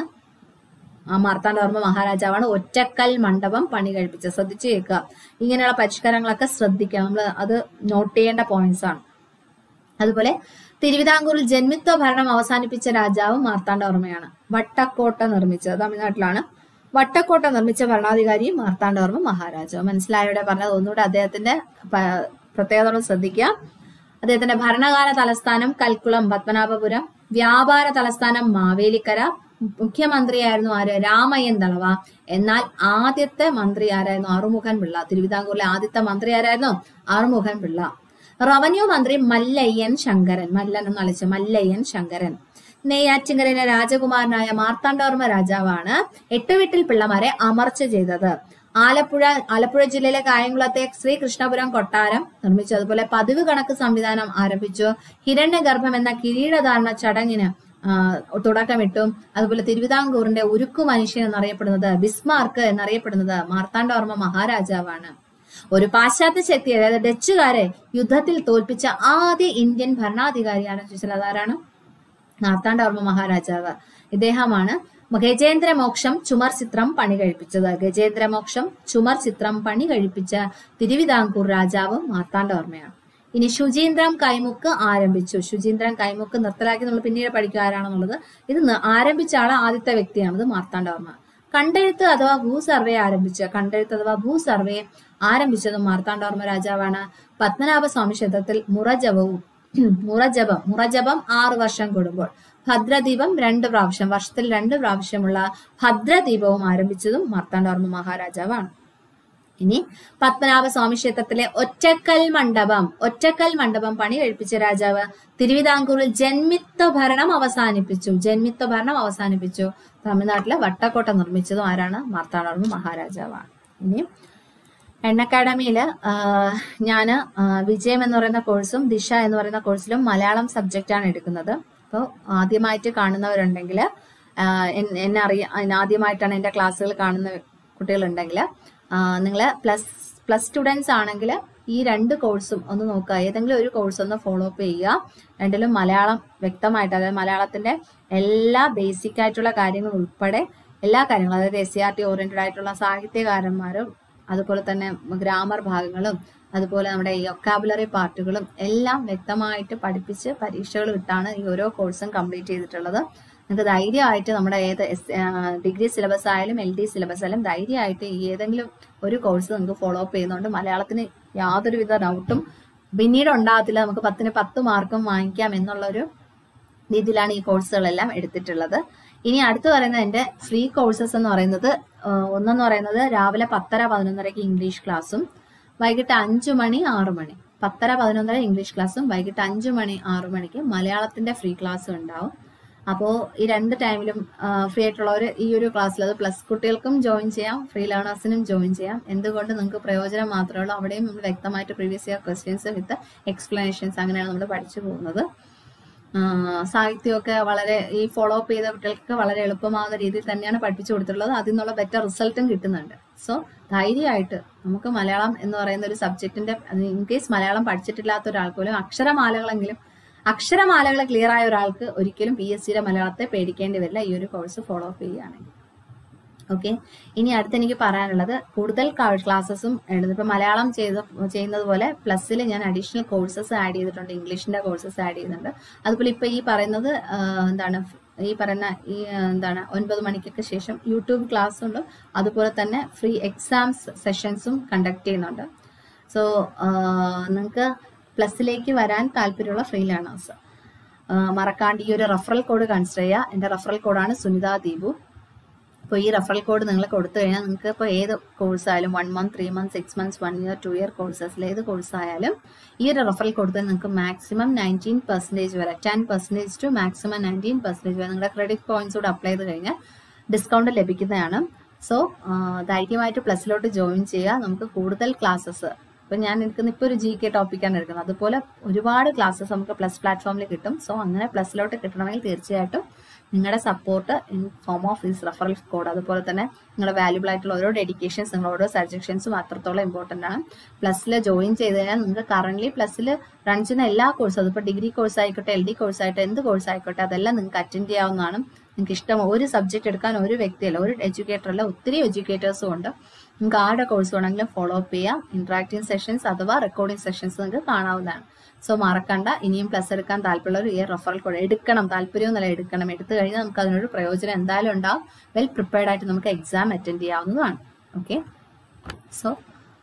ആ മാർത്താണ്ഡവർമ്മ മഹാരാജാവാണ് ഒറ്റക്കൽ മണ്ഡപം പണി കഴിപ്പിച്ച ശ്രദ്ധിച്ചു കേൾക്കുക ഇങ്ങനെയുള്ള പരിഷ്കാരങ്ങളൊക്കെ ശ്രദ്ധിക്കുക നമ്മൾ അത് നോട്ട് ചെയ്യേണ്ട പോയിന്റ്സ് ആണ് അതുപോലെ തിരുവിതാംകൂറിൽ ജന്മിത്വ ഭരണം അവസാനിപ്പിച്ച രാജാവ് മാർത്താണ്ഡവർമ്മയാണ് വട്ടക്കോട്ട നിർമ്മിച്ചത് തമിഴ്നാട്ടിലാണ് വട്ടക്കോട്ട നിർമ്മിച്ച ഭരണാധികാരി മാർത്താണ്ഡവർമ്മ മഹാരാജാവ് മനസ്സിലായവിടെ പറഞ്ഞത് ഒന്നുകൂടെ അദ്ദേഹത്തിന്റെ പ- പ്രത്യേകതകൾ ശ്രദ്ധിക്കുക അദ്ദേഹത്തിന്റെ ഭരണകാല തലസ്ഥാനം കൽക്കുളം പത്മനാഭപുരം വ്യാപാര തലസ്ഥാനം മാവേലിക്കര മുഖ്യമന്ത്രിയായിരുന്നു ആര് രാമയ്യൻ ദളവ എന്നാൽ ആദ്യത്തെ മന്ത്രി ആരായിരുന്നു ആറുമുഖൻ പിള്ള തിരുവിതാംകൂറിലെ ആദ്യത്തെ മന്ത്രി ആരായിരുന്നു ആറുമുഖൻ പിള്ള റവന്യൂ മന്ത്രി മല്ലയ്യൻ ശങ്കരൻ മല്ലൻ എന്ന് വിളിച്ച മല്ലയ്യൻ ശങ്കരൻ നെയ്യാറ്റിങ്കരയിലെ രാജകുമാരനായ മാർത്താണ്ഡവർമ്മ രാജാവാണ് എട്ടുവീട്ടിൽ പിള്ളമാരെ അമർച്ച ചെയ്തത് ആലപ്പുഴ ആലപ്പുഴ ജില്ലയിലെ കായംകുളത്തെ ശ്രീകൃഷ്ണപുരം കൊട്ടാരം നിർമ്മിച്ചു അതുപോലെ പതിവ് കണക്ക് സംവിധാനം ആരംഭിച്ചു ഹിരണ്യഗർഭം എന്ന കിരീടധാരണ ചടങ്ങിന് ആ, തുടക്കമിട്ടു അതുപോലെ തിരുവിതാംകൂറിന്റെ ഉരുക്കു മനുഷ്യൻ എന്നറിയപ്പെടുന്നത് ബിസ്മാർക്ക് എന്നറിയപ്പെടുന്നത് മാർത്താണ്ഡവർമ്മ മഹാരാജാവാണ് ഒരു പാശ്ചാത്യ ശക്തി അതായത് ഡച്ചുകാരെ യുദ്ധത്തിൽ തോൽപ്പിച്ച ആദ്യ ഇന്ത്യൻ ഭരണാധികാരിയാണ് ചോദിച്ചാൽ അതാരാണ് മാർത്താണ്ഡവർമ്മ മഹാരാജാവ് ഇദ്ദേഹമാണ് ഗജേന്ദ്രമോക്ഷം ചുമർ ചിത്രം പണി കഴിപ്പിച്ചത് ഗജേന്ദ്രമോക്ഷം ചുമർ ചിത്രം പണി കഴിപ്പിച്ച തിരുവിതാംകൂർ രാജാവ് മാർത്താണ്ഡവർമ്മയാണ് ഇനി ശുചീന്ദ്രം കൈമുക്ക് ആരംഭിച്ചു ശുചീന്ദ്രൻ കൈമുക്ക് നിർത്തലാക്കി നമ്മൾ പിന്നീട് പഠിക്കുക ആരാണെന്നുള്ളത് ഇത് ന- ആരംഭിച്ച ആള് ആദ്യത്തെ വ്യക്തിയാണ് ഇത് മാർത്താണ്ഡവർമ്മ കണ്ടെഴുത്ത് അഥവാ ഭൂ സർവേ ആരംഭിച്ച കണ്ടെഴുത്ത് അഥവാ ഭൂ സർവേ ആരംഭിച്ചത് മാർത്താണ്ഡവർമ്മ രാജാവാണ് പത്മനാഭ സ്വാമി ക്ഷേത്രത്തിൽ മുറജപവും മുറജപം മുറജപം ആറു വർഷം കൂടുമ്പോൾ ഭദ്രദീപം രണ്ട് പ്രാവശ്യം വർഷത്തിൽ രണ്ട് പ്രാവശ്യമുള്ള ഭദ്രദീപവും ആരംഭിച്ചതും മാർത്താണ്ഡവർമ്മ മഹാരാജാവാണ് ഇനി പത്മനാഭ സ്വാമി ക്ഷേത്രത്തിലെ ഒറ്റക്കൽ മണ്ഡപം ഒറ്റക്കൽ മണ്ഡപം പണി കഴിപ്പിച്ച രാജാവ് തിരുവിതാംകൂറിൽ ജന്മിത്വ ഭരണം അവസാനിപ്പിച്ചു ജന്മിത്വ ഭരണം അവസാനിപ്പിച്ചു തമിഴ്നാട്ടിലെ വട്ടക്കോട്ട നിർമ്മിച്ചതും ആരാണ് മാർത്താണ്ഡവർമ്മ മഹാരാജാവാണ് ഇനി എണ്ണ അക്കാഡമിയില് ഞാൻ വിജയം എന്ന് പറയുന്ന കോഴ്സും ദിശ എന്ന് പറയുന്ന കോഴ്സിലും മലയാളം സബ്ജക്റ്റ് ആണ് എടുക്കുന്നത് അപ്പോൾ ആദ്യമായിട്ട് കാണുന്നവരുണ്ടെങ്കിൽ എന്നെ അറിയാം ആദ്യമായിട്ടാണ് എൻ്റെ ക്ലാസ്സുകൾ കാണുന്ന കുട്ടികളുണ്ടെങ്കിൽ നിങ്ങൾ പ്ലസ് പ്ലസ് സ്റ്റുഡൻസ് ആണെങ്കിൽ ഈ രണ്ട് കോഴ്സും ഒന്ന് നോക്കുക ഏതെങ്കിലും ഒരു കോഴ്സ് ഒന്ന് ഫോളോ അപ്പ് ചെയ്യുക രണ്ടിലും മലയാളം വ്യക്തമായിട്ട് അതായത് മലയാളത്തിന്റെ എല്ലാ ബേസിക് ആയിട്ടുള്ള കാര്യങ്ങൾ ഉൾപ്പെടെ എല്ലാ കാര്യങ്ങളും അതായത് S C R T oriented ആയിട്ടുള്ള സാഹിത്യകാരന്മാരും അതുപോലെ തന്നെ ഗ്രാമർ ഭാഗങ്ങളും അതുപോലെ നമ്മുടെ ഈ ഒക്കാബുലറി പാർട്ടുകളും എല്ലാം വ്യക്തമായിട്ട് പഠിപ്പിച്ച് പരീക്ഷകൾ വിട്ടാണ് ഈ ഓരോ കോഴ്സും കംപ്ലീറ്റ് ചെയ്തിട്ടുള്ളത് നിങ്ങൾക്ക് ധൈര്യമായിട്ട് നമ്മുടെ ഏത് ഡിഗ്രി സിലബസ് ആയാലും എൽ ഡി സിലബസ് ആയാലും ധൈര്യമായിട്ട് ഈ ഏതെങ്കിലും ഒരു കോഴ്സ് നിങ്ങൾക്ക് ഫോളോ അപ്പ് ചെയ്യുന്നുണ്ട് മലയാളത്തിന് യാതൊരുവിധ ഡൗട്ടും പിന്നീട് ഉണ്ടാകത്തില്ല നമുക്ക് പത്തിന് പത്ത് മാർക്കും വാങ്ങിക്കാം എന്നുള്ള ഒരു രീതിയിലാണ് ഈ കോഴ്സുകളെല്ലാം എടുത്തിട്ടുള്ളത് ഇനി അടുത്ത് പറയുന്നത് എൻ്റെ ഫ്രീ കോഴ്സസ് എന്ന് പറയുന്നത് ആഹ് ഒന്നെന്ന് പറയുന്നത് രാവിലെ പത്തര പതിനൊന്നരയ്ക്ക് ഇംഗ്ലീഷ് ക്ലാസ്സും വൈകിട്ട് അഞ്ചു മണി ആറു മണി പത്തര പതിനൊന്നര ഇംഗ്ലീഷ് ക്ലാസ്സും വൈകിട്ട് അഞ്ചു മണി ആറു മണിക്ക് മലയാളത്തിന്റെ ഫ്രീ ക്ലാസ്സും ഉണ്ടാവും അപ്പോൾ ഈ രണ്ട് ടൈമിലും ഫ്രീ ആയിട്ടുള്ളവർ ഈ ഒരു ക്ലാസ്സിൽ അത് പ്ലസ് കുട്ടികൾക്കും ജോയിൻ ചെയ്യാം ഫ്രീ ലേണേഴ്സിനും ജോയിൻ ചെയ്യാം എന്തുകൊണ്ട് നിങ്ങൾക്ക് പ്രയോജനം മാത്രമേ ഉള്ളൂ അവിടെയും നമ്മൾ വ്യക്തമായിട്ട് previous year questions with explanations അങ്ങനെയാണ് നമ്മൾ പഠിച്ചു പോകുന്നത് ആഹ് സാഹിത്യമൊക്കെ വളരെ ഈ ഫോളോ അപ്പ് ചെയ്ത കുട്ടികൾക്ക് വളരെ എളുപ്പമാകുന്ന രീതിയിൽ തന്നെയാണ് പഠിപ്പിച്ചു കൊടുത്തിട്ടുള്ളത് അതിൽ നിന്നുള്ള ബെറ്റർ റിസൾട്ടും കിട്ടുന്നുണ്ട് സോ ധൈര്യമായിട്ട് നമുക്ക് മലയാളം എന്ന് പറയുന്ന ഒരു സബ്ജക്റ്റിന്റെ ഇൻ കേസ് മലയാളം പഠിച്ചിട്ടില്ലാത്ത ഒരാൾക്ക് പോലും അക്ഷരമാലകളെങ്കിലും അക്ഷരമാലകൾ ക്ലിയർ ആയ ഒരാൾക്ക് ഒരിക്കലും പി എസ് സിയുടെ മലയാളത്തെ പേടിക്കേണ്ടി വരില്ല ഈ ഒരു കോഴ്സ് ഫോളോ അപ്പ് ചെയ്യുകയാണെങ്കിൽ ഓക്കെ ഇനി അടുത്ത് എനിക്ക് പറയാനുള്ളത് കൂടുതൽ ക്ലാസ്സസും ഇപ്പൊ മലയാളം ചെയ്ത ചെയ്യുന്നത് പോലെ പ്ലസ്സിൽ ഞാൻ അഡീഷണൽ കോഴ്സസ് ആഡ് ചെയ്തിട്ടുണ്ട് ഇംഗ്ലീഷിന്റെ കോഴ്സസ് ആഡ് ചെയ്യുന്നുണ്ട് അതുപോലെ ഇപ്പൊ ഈ പറയുന്നത് ആ, എന്താണ് ഈ പറയുന്ന ഈ ആ, എന്താണ് ഒൻപത് മണിക്കൊക്കെ ശേഷം യൂട്യൂബ് ക്ലാസ് ഉണ്ട് അതുപോലെ തന്നെ ഫ്രീ എക്സാംസ് സെഷൻസും കണ്ടക്ട് ചെയ്യുന്നുണ്ട് സോ നിങ്ങൾക്ക് പ്ലസ്സിലേക്ക് വരാൻ താല്പര്യമുള്ള ഫ്രീ ലേണേഴ്സ് മറക്കാണ്ട് ഈ ഒരു റഫറൽ കോഡ് കൺസിഡർ ചെയ്യുക എൻ്റെ റഫറൽ കോഡാണ് സുനിത ദീപു അപ്പോൾ ഈ റഫറൽ കോഡ് നിങ്ങൾ കൊടുത്തു കഴിഞ്ഞാൽ നിങ്ങൾക്ക് ഇപ്പോൾ ഏത് കോഴ്സ് ആയാലും one month three month six months one year two year കോഴ്സസിൽ ഏത് കോഴ്സ് ആയാലും ഈ ഒരു റഫറൽ കൊടുത്താൽ നിങ്ങൾക്ക് മാക്സിമം നയൻറ്റീൻ പെർസെൻറ്റേജ് വരെ ten percentage to maximum nineteen percentage വരെ നിങ്ങളുടെ ക്രെഡിറ്റ് പോയിന്റ്സ് കൂടെ അപ്ലൈ ചെയ്ത് കഴിഞ്ഞാൽ ഡിസ്കൗണ്ട് ലഭിക്കുന്നതാണ് സോ ധൈര്യമായിട്ട് പ്ലസിലോട്ട് ജോയിൻ ചെയ്യുക നമുക്ക് കൂടുതൽ ക്ലാസ്സസ് ഇപ്പൊ ഞാൻ എടുക്കുന്ന ഇപ്പോൾ ഒരു ജി കെ ടോപ്പിക്കാണ് എടുക്കുന്നത് അതുപോലെ ഒരുപാട് ക്ലാസ്സസ് നമുക്ക് പ്ലസ് പ്ലാറ്റ്ഫോമിൽ കിട്ടും സോ അങ്ങനെ പ്ലസിലോട്ട് കിട്ടണമെങ്കിൽ തീർച്ചയായിട്ടും നിങ്ങളുടെ support in form of this referral code അതുപോലെ തന്നെ നിങ്ങളുടെ വാല്യുബിൾ ആയിട്ടുള്ള ഓരോ ഡെഡിക്കേഷൻസ് നിങ്ങളുടെ ഓരോ സജഷൻസും അത്രത്തോളം ഇമ്പോർട്ടൻ്റ് ആണ് പ്ലസ്സിൽ ജോയിൻ ചെയ്ത് കഴിഞ്ഞാൽ നിങ്ങൾക്ക് കറന്റ് പ്ലസ്സിൽ റൺ ചെയ്യുന്ന എല്ലാ കോഴ്സും അതിപ്പോൾ ഡിഗ്രി കോഴ്സ് ആയിക്കോട്ടെ എൽ ഡി കോഴ്സ് ആയിട്ട് എന്ത് കോഴ്സ് ആയിക്കോട്ടെ അതെല്ലാം നിങ്ങൾക്ക് അറ്റൻഡ് ചെയ്യാവുന്നതാണ് നിങ്ങൾക്ക് ഇഷ്ടം ഒരു സബ്ജക്ട് എടുക്കാൻ ഒരു വ്യക്തിയല്ല ഒരു എഡ്യൂക്കേറ്റർ അല്ല ഒത്തിരി എഡ്യൂക്കേറ്റേഴ്സും ഉണ്ട് നിങ്ങൾക്ക് ആരുടെ കോഴ്സ് വേണമെങ്കിലും ഫോളോ അപ്പ് ചെയ്യാം ഇന്ററാക്റ്റീവ് സെഷൻസ് അഥവാ റെക്കോർഡിംഗ് സെഷൻസ് നിങ്ങൾക്ക് കാണാവുന്നതാണ് സോ മറക്കണ്ട ഇനിയും പ്ലസ് എടുക്കാൻ താല്പര്യമുള്ളവർ ഈ റെഫറൽ കോഡ് എടുക്കണം താല്പര്യം നല്ല എടുക്കണം എടുത്തു കഴിഞ്ഞാൽ നമുക്ക് അതിനൊരു പ്രയോജനം എന്തായാലും ഉണ്ടാവും വെൽ പ്രിപ്പയർഡ് ആയിട്ട് നമുക്ക് എക്സാം അറ്റൻഡ് ചെയ്യാവുന്നതാണ് ഓക്കെ സോ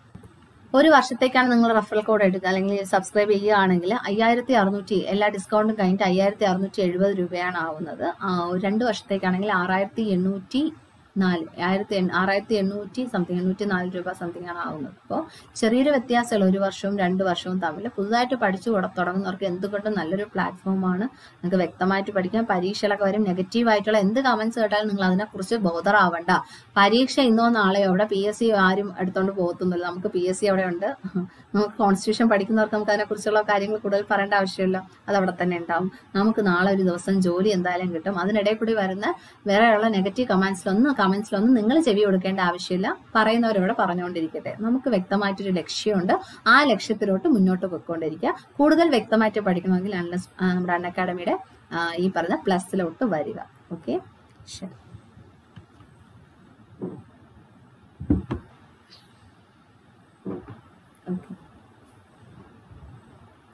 ഒരു വർഷത്തേക്കാണ് നിങ്ങൾ റെഫറൽ കോഡ് എടുക്കുക അല്ലെങ്കിൽ സബ്സ്ക്രൈബ് ചെയ്യുകയാണെങ്കിൽ അയ്യായിരത്തി അറുന്നൂറ്റി എല്ലാ ഡിസ്കൗണ്ടും കഴിഞ്ഞിട്ട് അയ്യായിരത്തി അറുന്നൂറ്റി എഴുപത് രൂപയാണ് ആവുന്നത് ആ, ഒരു രണ്ട് വർഷത്തേക്കാണെങ്കിൽ ആറായിരത്തി എണ്ണൂറ്റി നാല് ആയിരത്തി എണ്ണ- ആറായിരത്തി എണ്ണൂറ്റി സംതിങ് എണ്ണൂറ്റി നാല് രൂപ സംതിങ് ആണ് ആവുന്നത് അപ്പോൾ ചെറിയൊരു വ്യത്യാസമുള്ള ഒരു വർഷവും രണ്ട് വർഷവും തമ്മിൽ പുതുതായിട്ട് പഠിച്ചു തുട- തുടങ്ങുന്നവർക്ക് എന്തുകൊണ്ടും നല്ലൊരു പ്ലാറ്റ്ഫോമാണ് നിങ്ങൾക്ക് വ്യക്തമായിട്ട് പഠിക്കാം പരീക്ഷകളൊക്കെ വരും നെഗറ്റീവ് ആയിട്ടുള്ള എന്ത് കമന്റ്സ് കേട്ടാലും നിങ്ങൾ അതിനെക്കുറിച്ച് ബോധറാവണ്ട പരീക്ഷ ഇന്നോ നാളെയോ അവിടെ പി എസ് സി ആരും എടുത്തോണ്ട് പോകത്തൊന്നുമില്ല നമുക്ക് പി എസ് സി അവിടെ ഉണ്ട് നമുക്ക് കോൺസ്റ്റിറ്റ്യൂഷൻ പഠിക്കുന്നവർക്ക് നമുക്ക് അതിനെക്കുറിച്ചുള്ള കാര്യങ്ങൾ കൂടുതൽ പറയേണ്ട ആവശ്യമില്ല അത് അവിടെ തന്നെ ഉണ്ടാവും നമുക്ക് നാളെ ഒരു ദിവസം ജോലി എന്തായാലും കിട്ടും അതിനിടയിൽ കൂടി വരുന്ന വേറെയുള്ള നെഗറ്റീവ് കമന്റ്സിലൊന്നും കമന്റ്സിലൊന്നും നിങ്ങൾ ചെവി കൊടുക്കേണ്ട ആവശ്യമില്ല പറയുന്നവരിവിടെ പറഞ്ഞുകൊണ്ടിരിക്കട്ടെ നമുക്ക് വ്യക്തമായിട്ടൊരു ലക്ഷ്യമുണ്ട് ആ ലക്ഷ്യത്തിലോട്ട് മുന്നോട്ട് പോയിക്കൊണ്ടിരിക്കുക കൂടുതൽ വ്യക്തമായിട്ട് പഠിക്കണമെങ്കിൽ അൺലസ് നമ്മുടെ അൺ അക്കാഡമിയുടെ ആ, ഈ പറഞ്ഞ പ്ലസിലോട്ട് വരിക ഓക്കെ ശരി ഓക്കെ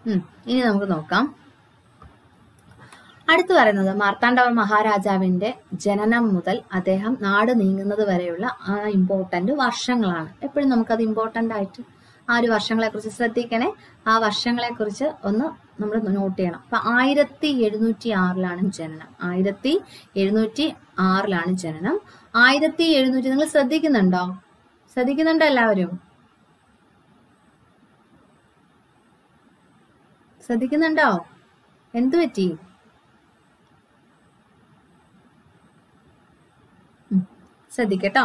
ഉം, ഇനി നമുക്ക് നോക്കാം അടുത്തു പറയുന്നത് മാർത്താണ്ഡവർ മഹാരാജാവിന്റെ ജനനം മുതൽ അദ്ദേഹം നാട് നീങ്ങുന്നത് വരെയുള്ള ആ ഇമ്പോർട്ടന്റ് വർഷങ്ങളാണ് എപ്പോഴും നമുക്കത് ഇമ്പോർട്ടന്റ് ആയിട്ട് ആ ഒരു വർഷങ്ങളെ കുറിച്ച് ശ്രദ്ധിക്കണേ ആ വർഷങ്ങളെ കുറിച്ച് ഒന്ന് നമ്മൾ നോട്ട് ചെയ്യണം അപ്പൊ ആയിരത്തി എഴുന്നൂറ്റി ആറിലാണ് ജനനം ആയിരത്തി എഴുന്നൂറ്റി ആറിലാണ് ജനനം ആയിരത്തി എഴുന്നൂറ്റി നിങ്ങൾ ശ്രദ്ധിക്കുന്നുണ്ടോ ശ്രദ്ധിക്കുന്നുണ്ടോ എല്ലാവരും ശ്രദ്ധിക്കുന്നുണ്ടോ എന്തു പറ്റി ഉം. ശ്രദ്ധിക്കട്ടോ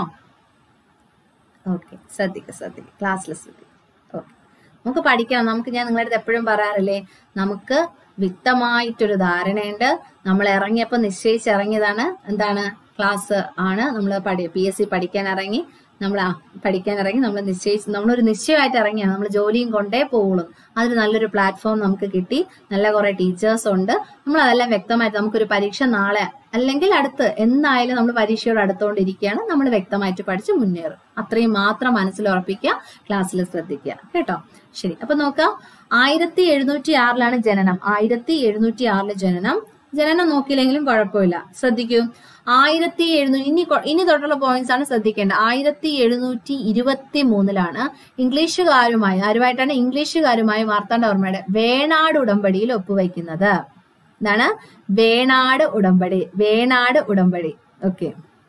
ഓക്കെ ശ്രദ്ധിക്കുക ശ്രദ്ധിക്കുക ക്ലാസ്സിൽ ശ്രദ്ധിക്കുക ഓക്കെ നമുക്ക് പഠിക്കണം നമുക്ക് ഞാൻ നിങ്ങളുടെ അടുത്ത് എപ്പോഴും പറയാറില്ലേ നമുക്ക് വ്യക്തമായിട്ടൊരു ധാരണയുണ്ട് നമ്മൾ ഇറങ്ങിയപ്പോൾ നിശ്ചയിച്ചിറങ്ങിയതാണ് എന്താണ് ക്ലാസ് ആണ് നമ്മൾ പഠി പി എസ് സി പഠിക്കാൻ ഇറങ്ങി നമ്മൾ ആ പഠിക്കാൻ ഇറങ്ങി നമ്മൾ നിശ്ചയിച്ച് നമ്മളൊരു നിശ്ചയമായിട്ട് ഇറങ്ങിയാണ് നമ്മൾ ജോലിയും കൊണ്ടേ പോകുള്ളൂ അതിന് നല്ലൊരു പ്ലാറ്റ്ഫോം നമുക്ക് കിട്ടി നല്ല കുറെ ടീച്ചേഴ്സ് ഉണ്ട് നമ്മൾ അതെല്ലാം വ്യക്തമായിട്ട് നമുക്കൊരു പരീക്ഷ നാളെ അല്ലെങ്കിൽ അടുത്ത് എന്നായാലും നമ്മൾ പരീക്ഷയോട് അടുത്തുകൊണ്ടിരിക്കുകയാണ് നമ്മൾ വ്യക്തമായിട്ട് പഠിച്ച് മുന്നേറും അത്രയും മാത്രം മനസ്സിൽ ഉറപ്പിക്കുക ക്ലാസ്സിൽ ശ്രദ്ധിക്കുക കേട്ടോ ശരി അപ്പൊ നോക്കാം ആയിരത്തി എഴുന്നൂറ്റി ആറിലാണ് ജനനം ആയിരത്തി എഴുന്നൂറ്റി ആറിലെ ജനനം ജനനം നോക്കിയില്ലെങ്കിലും കുഴപ്പമില്ല ശ്രദ്ധിക്കൂ ആയിരത്തി എഴുന്നൂറ്റി ഇനി കൊ- ഇനി തൊട്ടുള്ള പോയിന്റ്സ് ആണ് ശ്രദ്ധിക്കേണ്ടത് ആയിരത്തി എഴുന്നൂറ്റി ഇരുപത്തി മൂന്നിലാണ് ഇംഗ്ലീഷുകാരുമായി ആരുമായിട്ടാണ് ഇംഗ്ലീഷുകാരുമായി മാർത്താണ്ഡവർമ്മയുടെ വേണാട് ഉടമ്പടിയിൽ ഒപ്പുവയ്ക്കുന്നത് എന്താണ് വേണാട് ഉടമ്പടി വേണാട് ഉടമ്പടി ഓക്കെ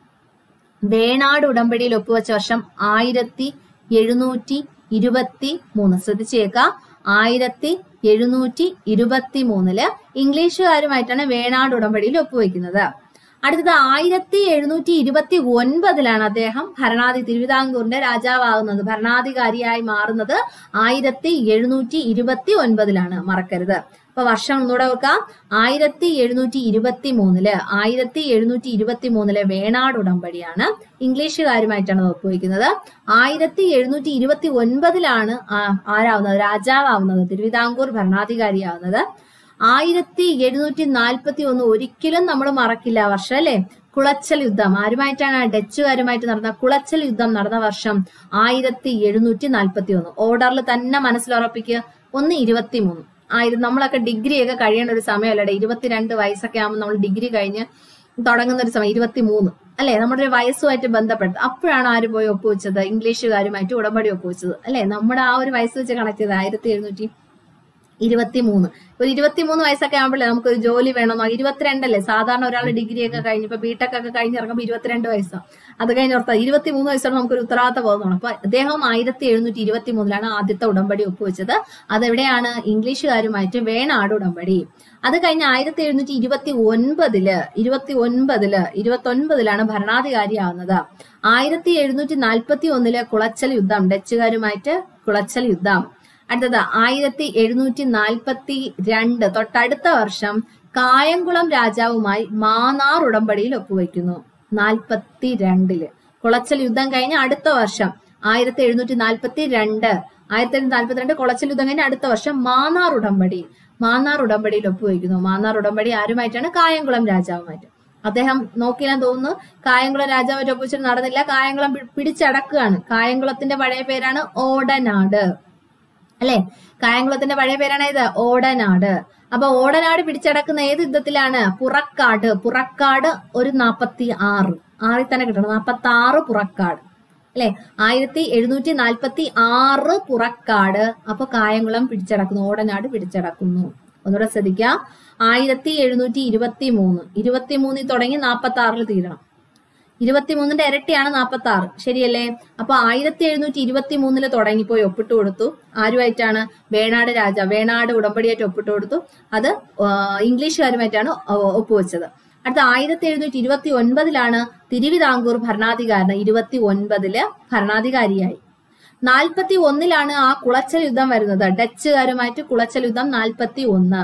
വേണാട് ഉടമ്പടിയിൽ ഒപ്പുവെച്ച വർഷം ആയിരത്തി എഴുന്നൂറ്റി ഇരുപത്തി മൂന്ന് ശ്രദ്ധിച്ചേക്ക ആയിരത്തി എഴുന്നൂറ്റി ഇരുപത്തി മൂന്നില് ഇംഗ്ലീഷുകാരുമായിട്ടാണ് വേണാട് ഉടമ്പടിയിൽ ഒപ്പുവെക്കുന്നത് അടുത്തത് ആയിരത്തി എഴുന്നൂറ്റി ഇരുപത്തി ഒൻപതിലാണ് അദ്ദേഹം ഭരണാധി തിരുവിതാംകൂറിന്റെ രാജാവാകുന്നത് ഭരണാധികാരിയായി മാറുന്നത് ആയിരത്തി എഴുന്നൂറ്റി ഇരുപത്തി ഒൻപതിലാണ് മറക്കരുത് അപ്പൊ വർഷം ഒന്നുകൂടെ വെക്കാം ആയിരത്തി എഴുന്നൂറ്റി ഇരുപത്തി മൂന്നില് ആയിരത്തി എഴുന്നൂറ്റി ഇരുപത്തി മൂന്നിലെ വേണാട് ഉടമ്പടിയാണ് ഇംഗ്ലീഷുകാരുമായിട്ടാണ് അത് ഒപ്പുവെക്കുന്നത് ആയിരത്തി എഴുന്നൂറ്റി ഇരുപത്തി ഒൻപതിലാണ് ആ- ആരാവുന്നത് രാജാവാവുന്നത് തിരുവിതാംകൂർ ഭരണാധികാരിയാവുന്നത് ആയിരത്തി എഴുന്നൂറ്റി നാൽപ്പത്തി ഒന്ന് ഒരിക്കലും നമ്മൾ മറക്കില്ല ആ വർഷം അല്ലെ കുളച്ചൽ യുദ്ധം ആരുമായിട്ടാണ് ഡച്ചുകാരുമായിട്ട് നടന്ന കുളച്ചൽ യുദ്ധം നടന്ന വർഷം ആയിരത്തി എഴുന്നൂറ്റി നാൽപ്പത്തി ഒന്ന് ഓർഡറിൽ തന്നെ മനസ്സിലുറപ്പിക്കുക ഒന്ന് ഇരുപത്തി മൂന്ന് ആയിരം നമ്മളൊക്കെ ഡിഗ്രി ഒക്കെ കഴിയേണ്ട ഒരു സമയമല്ലേ ഇരുപത്തിരണ്ട് വയസ്സൊക്കെ ആകുമ്പോൾ നമ്മൾ ഡിഗ്രി കഴിഞ്ഞ് തുടങ്ങുന്ന ഒരു സമയം ഇരുപത്തി മൂന്ന് അല്ലെ നമ്മുടെ ഒരു വയസ്സുമായിട്ട് ബന്ധപ്പെട്ട് അപ്പോഴാണ് ആര് പോയി ഒപ്പുവെച്ചത് ഇംഗ്ലീഷുകാരുമായിട്ട് ഉടമ്പടി ഒപ്പുവെച്ചത് അല്ലെ നമ്മുടെ ആ ഒരു വയസ്സ് വെച്ച് കണക്ട് ചെയ്ത് ആയിരത്തി എഴുന്നൂറ്റി ഇരുപത്തിമൂന്ന് ഒരു ഇരുപത്തിമൂന്ന് വയസ്സൊക്കെ ആകുമ്പോഴേ നമുക്കൊരു ജോലി വേണമെന്നോ ഇരുപത്തിരണ്ടല്ലേ സാധാരണ ഒരാൾ ഡിഗ്രി ഒക്കെ കഴിഞ്ഞ് ഇപ്പൊ ബിടെക് ഒക്കെ കഴിഞ്ഞ് ഇറങ്ങുമ്പോൾ ഇരുപത്തിരണ്ട് വയസ്സാണ് അത് കഴിഞ്ഞ് ഓർത്താ ഇരുപത്തിമൂന്ന് വയസ്സോടെ നമുക്കൊരു ഉത്തരവാദിത്ത പോകുന്നതാണ് അപ്പൊ അദ്ദേഹം ആയിരത്തി എഴുന്നൂറ്റി ഇരുപത്തി മൂന്നിലാണ് ആദ്യത്തെ ഉടമ്പടി ഒപ്പുവെച്ചത് അതെവിടെയാണ് ഇംഗ്ലീഷുകാരുമായിട്ട് വേണാട് ഉടമ്പടി അത് കഴിഞ്ഞ് ആയിരത്തി എഴുന്നൂറ്റി ഇരുപത്തി ഒൻപതില് ഇരുപത്തി ഒൻപതില് ഇരുപത്തി ഒൻപതിലാണ് ഭരണാധികാരിയാവുന്നത് ആയിരത്തി എഴുന്നൂറ്റി നാൽപ്പത്തി ഒന്നില് കുളച്ചൽ യുദ്ധം ഡച്ചുകാരുമായിട്ട് കുളച്ചൽ യുദ്ധം അടുത്തത് ആയിരത്തി എഴുന്നൂറ്റി നാൽപ്പത്തി രണ്ട് തൊട്ടടുത്ത വർഷം കായംകുളം രാജാവുമായി മാന്നാർ ഉടമ്പടിയിൽ ഒപ്പുവെക്കുന്നു നാൽപ്പത്തി രണ്ടില് കുളച്ചൽ യുദ്ധം കഴിഞ്ഞ അടുത്ത വർഷം ആയിരത്തി എഴുന്നൂറ്റി നാൽപ്പത്തി രണ്ട് ആയിരത്തി എഴുന്നൂറ്റി നാൽപ്പത്തി രണ്ട് കുളച്ചൽ യുദ്ധം കഴിഞ്ഞ അടുത്ത വർഷം മാന്നാർ ഉടമ്പടി മാന്നാർ ഉടമ്പടിയിൽ ഒപ്പുവെക്കുന്നു മാന്നാർ ഉടമ്പടി ആരുമായിട്ടാണ് കായംകുളം രാജാവുമായിട്ട് അദ്ദേഹം നോക്കിയാൻ തോന്നുന്നു കായംകുളം രാജാവുമായിട്ട് ഒപ്പിച്ചിട്ട് നടന്നില്ല കായംകുളം പി- പിടിച്ചടക്കുകയാണ് കായംകുളത്തിന്റെ പഴയ പേരാണ് ഓടനാട് അല്ലെ കായംകുളത്തിന്റെ പഴയ പേരാണ് ഇത് ഓടനാട് അപ്പൊ ഓടനാട് പിടിച്ചടക്കുന്ന ഏത് യുദ്ധത്തിലാണ് പുറക്കാട് പുറക്കാട് ഒരു നാപ്പത്തി ആറ് ആറിൽ തന്നെ കിട്ടണം നാപ്പത്തി ആറ് പുറക്കാട് അല്ലെ ആയിരത്തി എഴുന്നൂറ്റി നാൽപ്പത്തി ആറ് പുറക്കാട് അപ്പൊ കായംകുളം പിടിച്ചടക്കുന്നു ഓടനാട് പിടിച്ചടക്കുന്നു ഒന്നുകൂടെ ശ്രദ്ധിക്കുക ആയിരത്തി എഴുന്നൂറ്റി ഇരുപത്തി മൂന്ന് ഇരുപത്തി മൂന്നിൽ തുടങ്ങി നാപ്പത്തി ആറിൽ തീരണം ഇരുപത്തിമൂന്നിന്റെ ഇരട്ടിയാണ് നാപ്പത്തി ആറ് ശരിയല്ലേ അപ്പൊ ആയിരത്തി എഴുന്നൂറ്റി ഇരുപത്തി മൂന്നില് തുടങ്ങിപ്പോയി ഒപ്പിട്ട് കൊടുത്തു ആരുമായിട്ടാണ് വേണാട് രാജ വേണാട് ഉടമ്പടിയായിട്ട് ഒപ്പിട്ട് കൊടുത്തു അത് ആ, ഇംഗ്ലീഷുകാരുമായിട്ടാണ് ഒ- ഒപ്പുവെച്ചത് അടുത്ത ആയിരത്തി എഴുന്നൂറ്റി ഇരുപത്തി ഒൻപതിലാണ് തിരുവിതാംകൂർ ഭരണാധികാരൻ ഇരുപത്തി ഒൻപതില് ഭരണാധികാരിയായി നാൽപ്പത്തി ഒന്നിലാണ് ആ കുളച്ചൽ യുദ്ധം വരുന്നത് ഡച്ചുകാരുമായിട്ട് കുളച്ചൽ യുദ്ധം നാൽപ്പത്തി ഒന്ന്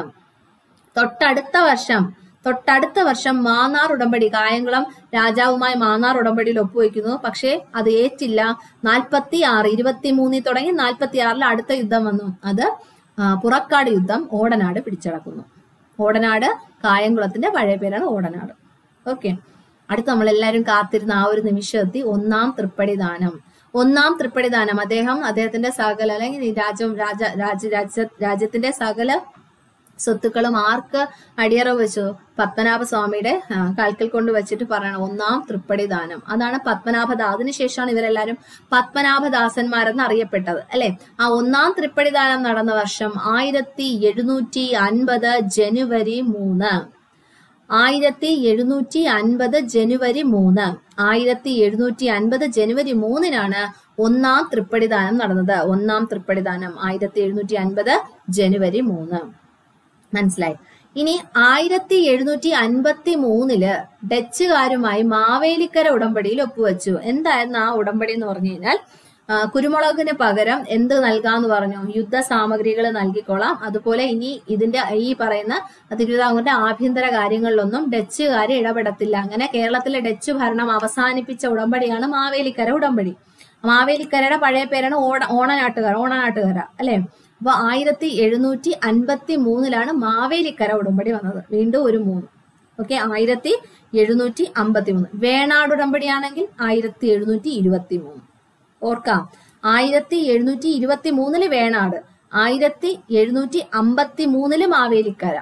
തൊട്ടടുത്ത വർഷം തൊട്ടടുത്ത വർഷം മാന്നാർ ഉടമ്പടി കായംകുളം രാജാവുമായി മാന്നാർ ഉടമ്പടിയിൽ ഒപ്പുവെക്കുന്നു പക്ഷേ അത് ഏറ്റില്ല നാൽപ്പത്തി ആറ് ഇരുപത്തി മൂന്നിൽ തുടങ്ങി നാൽപ്പത്തി ആറിൽ അടുത്ത യുദ്ധം വന്നു അത് ആ, പുറക്കാട് യുദ്ധം ഓടനാട് പിടിച്ചടക്കുന്നു ഓടനാട് കായംകുളത്തിന്റെ പഴയ പേരാണ് ഓടനാട് ഓക്കെ അടുത്ത് നമ്മൾ എല്ലാവരും കാത്തിരുന്ന ആ ഒരു നിമിഷം എത്തി ഒന്നാം തൃപ്പടി ദാനം ഒന്നാം തൃപ്പടിദാനം അദ്ദേഹം അദ്ദേഹത്തിന്റെ സകല അല്ലെങ്കിൽ ഈ രാജ്യം രാജ രാജ്യ രാജ്യ രാജ്യത്തിന്റെ സകല സ്വത്തുക്കളും ആർക്ക് അടിയറവ് വെച്ചു പത്മനാഭ സ്വാമിയുടെ ആ, കാൽക്കൽ കൊണ്ട് വെച്ചിട്ട് പറയണം ഒന്നാം തൃപ്പടി ദാനം അതാണ് പത്മനാഭദാ അതിനുശേഷമാണ് ഇവരെല്ലാരും പത്മനാഭദാസന്മാരെന്ന് അറിയപ്പെട്ടത് അല്ലെ ആ ഒന്നാം തൃപ്പടി ദാനം നടന്ന വർഷം ആയിരത്തി എഴുന്നൂറ്റി അൻപത് ജനുവരി മൂന്ന് ആയിരത്തി എഴുന്നൂറ്റി അൻപത് ജനുവരി മൂന്ന് ആയിരത്തി എഴുന്നൂറ്റി അൻപത് ജനുവരി മൂന്നിനാണ് ഒന്നാം തൃപ്പടിദാനം നടന്നത് ഒന്നാം തൃപ്പടിദാനം ആയിരത്തി എഴുന്നൂറ്റി അൻപത് ജനുവരി മൂന്ന് മനസ്സിലായി ഇനി ആയിരത്തി എഴുന്നൂറ്റി അൻപത്തി മൂന്നില് ഡച്ചുകാരുമായി മാവേലിക്കര ഉടമ്പടിയിൽ ഒപ്പുവെച്ചു എന്തായിരുന്നു ആ ഉടമ്പടി എന്ന് പറഞ്ഞു കഴിഞ്ഞാൽ ആ, കുരുമുളകിന് പകരം എന്ത് നൽകാന്ന് പറഞ്ഞു യുദ്ധ സാമഗ്രികൾ നൽകിക്കോളാം അതുപോലെ ഇനി ഇതിന്റെ ഈ പറയുന്ന തിരുവിതാംകൂറിന്റെ ആഭ്യന്തര കാര്യങ്ങളിലൊന്നും ഡച്ചുകാർ ഇടപെടത്തില്ല അങ്ങനെ കേരളത്തിലെ ഡച്ച് ഭരണം അവസാനിപ്പിച്ച ഉടമ്പടിയാണ് മാവേലിക്കര ഉടമ്പടി മാവേലിക്കരയുടെ പഴയ പേരാണ് ഓണ ഓണനാട്ടുകാർ ഓണനാട്ടുകര അല്ലെ അപ്പൊ ആയിരത്തി എഴുന്നൂറ്റി അൻപത്തി മൂന്നിലാണ് മാവേലിക്കര ഉടമ്പടി വന്നത് വീണ്ടും ഒരു മൂന്ന് ഓക്കെ ആയിരത്തി എഴുന്നൂറ്റി അമ്പത്തി മൂന്ന് വേണാട് ഉടമ്പടിയാണെങ്കിൽ ആയിരത്തി എഴുന്നൂറ്റി ഇരുപത്തി മൂന്ന് ഓർക്കാം ആയിരത്തി എഴുന്നൂറ്റി ഇരുപത്തി മൂന്നില് വേണാട് ആയിരത്തി എഴുന്നൂറ്റി അമ്പത്തി മൂന്നില് മാവേലിക്കര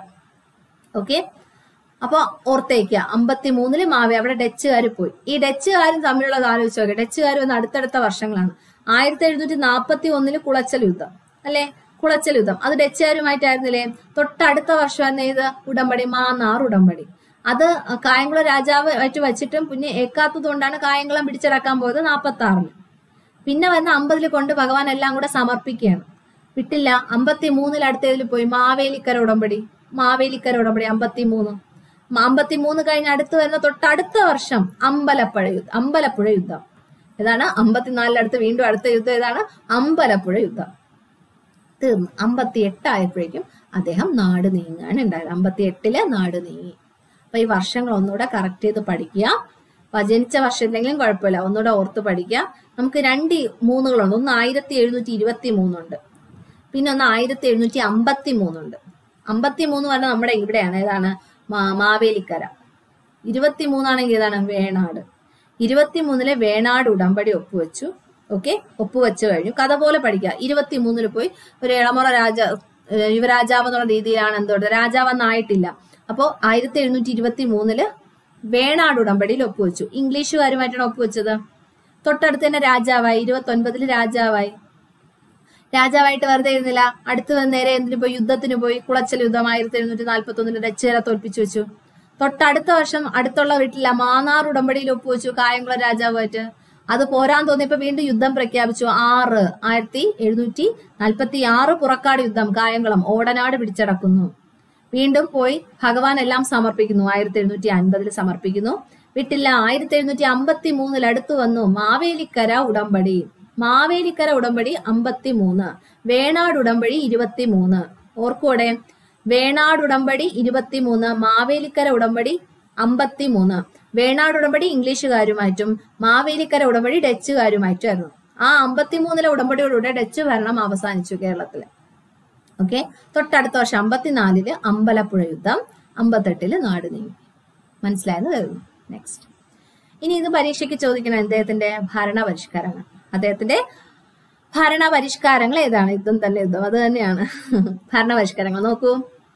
ഓക്കെ അപ്പൊ ഓർത്തേക്കുക അമ്പത്തി മൂന്നില് മാവി അവിടെ ഡച്ചുകാർ പോയി ഈ ഡച്ചുകാരും തമ്മിലുള്ളത് ആലോചിച്ച് നോക്കുക ഡച്ചുകാർ വന്ന് അടുത്തടുത്ത വർഷങ്ങളാണ് ആയിരത്തി എഴുന്നൂറ്റി നാൽപ്പത്തി ഒന്നില് കുളച്ചൽ യുദ്ധം അല്ലെ കുളച്ചൽ യുദ്ധം അത് ഡച്ചുകാരുമായിട്ടായിരുന്നില്ലേ തൊട്ടടുത്ത വർഷമായിരുന്നു ഇത് ഉടമ്പടി മാന്നാർ ഉടമ്പടി അത് കായംകുളം രാജാവ് ആയിട്ട് വെച്ചിട്ടും പിന്നെ ഏക്കാത്തത് കൊണ്ടാണ് കായംകുളം പിടിച്ചടക്കാൻ പോയത് നാൽപ്പത്തി ആറില് പിന്നെ വന്ന് അമ്പതിൽ കൊണ്ട് ഭഗവാൻ എല്ലാം കൂടെ സമർപ്പിക്കുകയാണ് വിട്ടില്ല അമ്പത്തി മൂന്നിൽ അടുത്തതിൽ പോയി മാവേലിക്കര ഉടമ്പടി മാവേലിക്കര ഉടമ്പടി അമ്പത്തി മൂന്ന് അമ്പത്തി മൂന്ന് കഴിഞ്ഞ് അടുത്ത് വരുന്ന തൊട്ടടുത്ത വർഷം അമ്പലപ്പുഴ യുദ്ധം അമ്പലപ്പുഴ യുദ്ധം ഏതാണ് അമ്പത്തിനാലിനടുത്ത് വീണ്ടും അടുത്ത യുദ്ധം ഏതാണ് അമ്പലപ്പുഴ യുദ്ധം തീർന്നു അമ്പത്തി എട്ടായപ്പോഴേക്കും അദ്ദേഹം നാട് നീങ്ങാണ് ഉണ്ടായത് അമ്പത്തി എട്ടില് നാട് നീങ്ങി അപ്പൊ ഈ വർഷങ്ങൾ ഒന്നുകൂടെ കറക്റ്റ് ചെയ്ത് പഠിക്കുക അപ്പൊ ജനിച്ച വർഷത്തിലെങ്കിലും കുഴപ്പമില്ല ഒന്നുകൂടെ ഓർത്ത് പഠിക്കുക നമുക്ക് രണ്ട് മൂന്നുകളുണ്ട് ഒന്ന് ആയിരത്തി എഴുന്നൂറ്റി ഇരുപത്തി മൂന്നുണ്ട് പിന്നെ ഒന്ന് ആയിരത്തി എഴുന്നൂറ്റി അമ്പത്തി മൂന്നുണ്ട് അമ്പത്തി മൂന്ന് പറഞ്ഞാൽ നമ്മുടെ ഇവിടെയാണ് ഏതാണ് മാ- മാവേലിക്കര ഇരുപത്തി മൂന്നാണെങ്കിൽ ഏതാണ് വേണാട് ഇരുപത്തി മൂന്നിലെ വേണാട് ഉടമ്പടി ഒപ്പുവെച്ചു ഓക്കെ ഒപ്പുവെച്ചു കഴിഞ്ഞു കഥ പോലെ പഠിക്കുക ഇരുപത്തി മൂന്നില് പോയി ഒരു ഇളമുറ രാജ ഏഹ് യുവരാജാവ് എന്നുള്ള രീതിയിലാണ് എന്തോട്ട് രാജാവെന്നായിട്ടില്ല അപ്പോ ആയിരത്തി എഴുന്നൂറ്റി ഇരുപത്തി മൂന്നില് വേണാട് ഉടമ്പടിയിൽ ഒപ്പുവെച്ചു ഇംഗ്ലീഷുകാരുമായിട്ടാണ് ഒപ്പുവെച്ചത് തൊട്ടടുത്ത് തന്നെ രാജാവായി ഇരുപത്തി ഒൻപതില് രാജാവായി രാജാവായിട്ട് വെറുതെ ഇരുന്നില്ല അടുത്ത് വന്ന് നേരെ എന്തിനു പോയി യുദ്ധത്തിന് പോയി കുളച്ചൽ യുദ്ധം ആയിരത്തി എഴുന്നൂറ്റി നാൽപ്പത്തി ഒന്നിന് ഡച്ചുകാരെ തോൽപ്പിച്ചു വെച്ചു തൊട്ടടുത്ത വർഷം അടുത്തുള്ള വീട്ടില മാന്നാർ ഉടമ്പടിയിൽ ഒപ്പുവെച്ചു കായംകുളം രാജാവുമായിട്ട് അത് പോരാൻ തോന്നിയപ്പോ വീണ്ടും യുദ്ധം പ്രഖ്യാപിച്ചു ആറ് ആയിരത്തി എഴുന്നൂറ്റി നാൽപ്പത്തി ആറ് പുറക്കാട് യുദ്ധം കായംകുളം ഓടനാട് പിടിച്ചടക്കുന്നു വീണ്ടും പോയി ഭഗവാൻ എല്ലാം സമർപ്പിക്കുന്നു ആയിരത്തി എഴുന്നൂറ്റി അൻപതിൽ സമർപ്പിക്കുന്നു വിട്ടില്ല ആയിരത്തി എഴുന്നൂറ്റി അമ്പത്തി മൂന്നിൽ അടുത്തു വന്നു മാവേലിക്കര ഉടമ്പടി മാവേലിക്കര ഉടമ്പടി അമ്പത്തി മൂന്ന് വേണാട് ഉടമ്പടി ഇരുപത്തി മൂന്ന് ഓർക്കൂടെ വേണാട് ഉടമ്പടി ഇരുപത്തി മൂന്ന് മാവേലിക്കര ഉടമ്പടി അമ്പത്തി മൂന്ന് വേണാട് ഉടമ്പടി ഇംഗ്ലീഷുകാരുമായിട്ടും മാവേലിക്കര ഉടമ്പടി ഡച്ചുകാരുമായിട്ടുമായിരുന്നു ആ അമ്പത്തിമൂന്നിലെ ഉടമ്പടിയോടുകൂടെ ഡച്ച് ഭരണം അവസാനിച്ചു കേരളത്തില് ഓക്കെ തൊട്ടടുത്ത വർഷം അമ്പത്തിനാലില് അമ്പലപ്പുഴ യുദ്ധം അമ്പത്തെട്ടില് നാട് നീങ്ങി മനസ്സിലായെന്ന് കരുതുന്നു നെക്സ്റ്റ് ഇനി ഇത് പരീക്ഷയ്ക്ക് ചോദിക്കണം അദ്ദേഹത്തിന്റെ ഭരണ പരിഷ്കാരങ്ങൾ അദ്ദേഹത്തിന്റെ ഭരണ പരിഷ്കാരങ്ങൾ ഏതാണ് യുദ്ധം തന്നെ യുദ്ധം അത് തന്നെയാണ് ഭരണ പരിഷ്കാരങ്ങൾ നോക്കൂ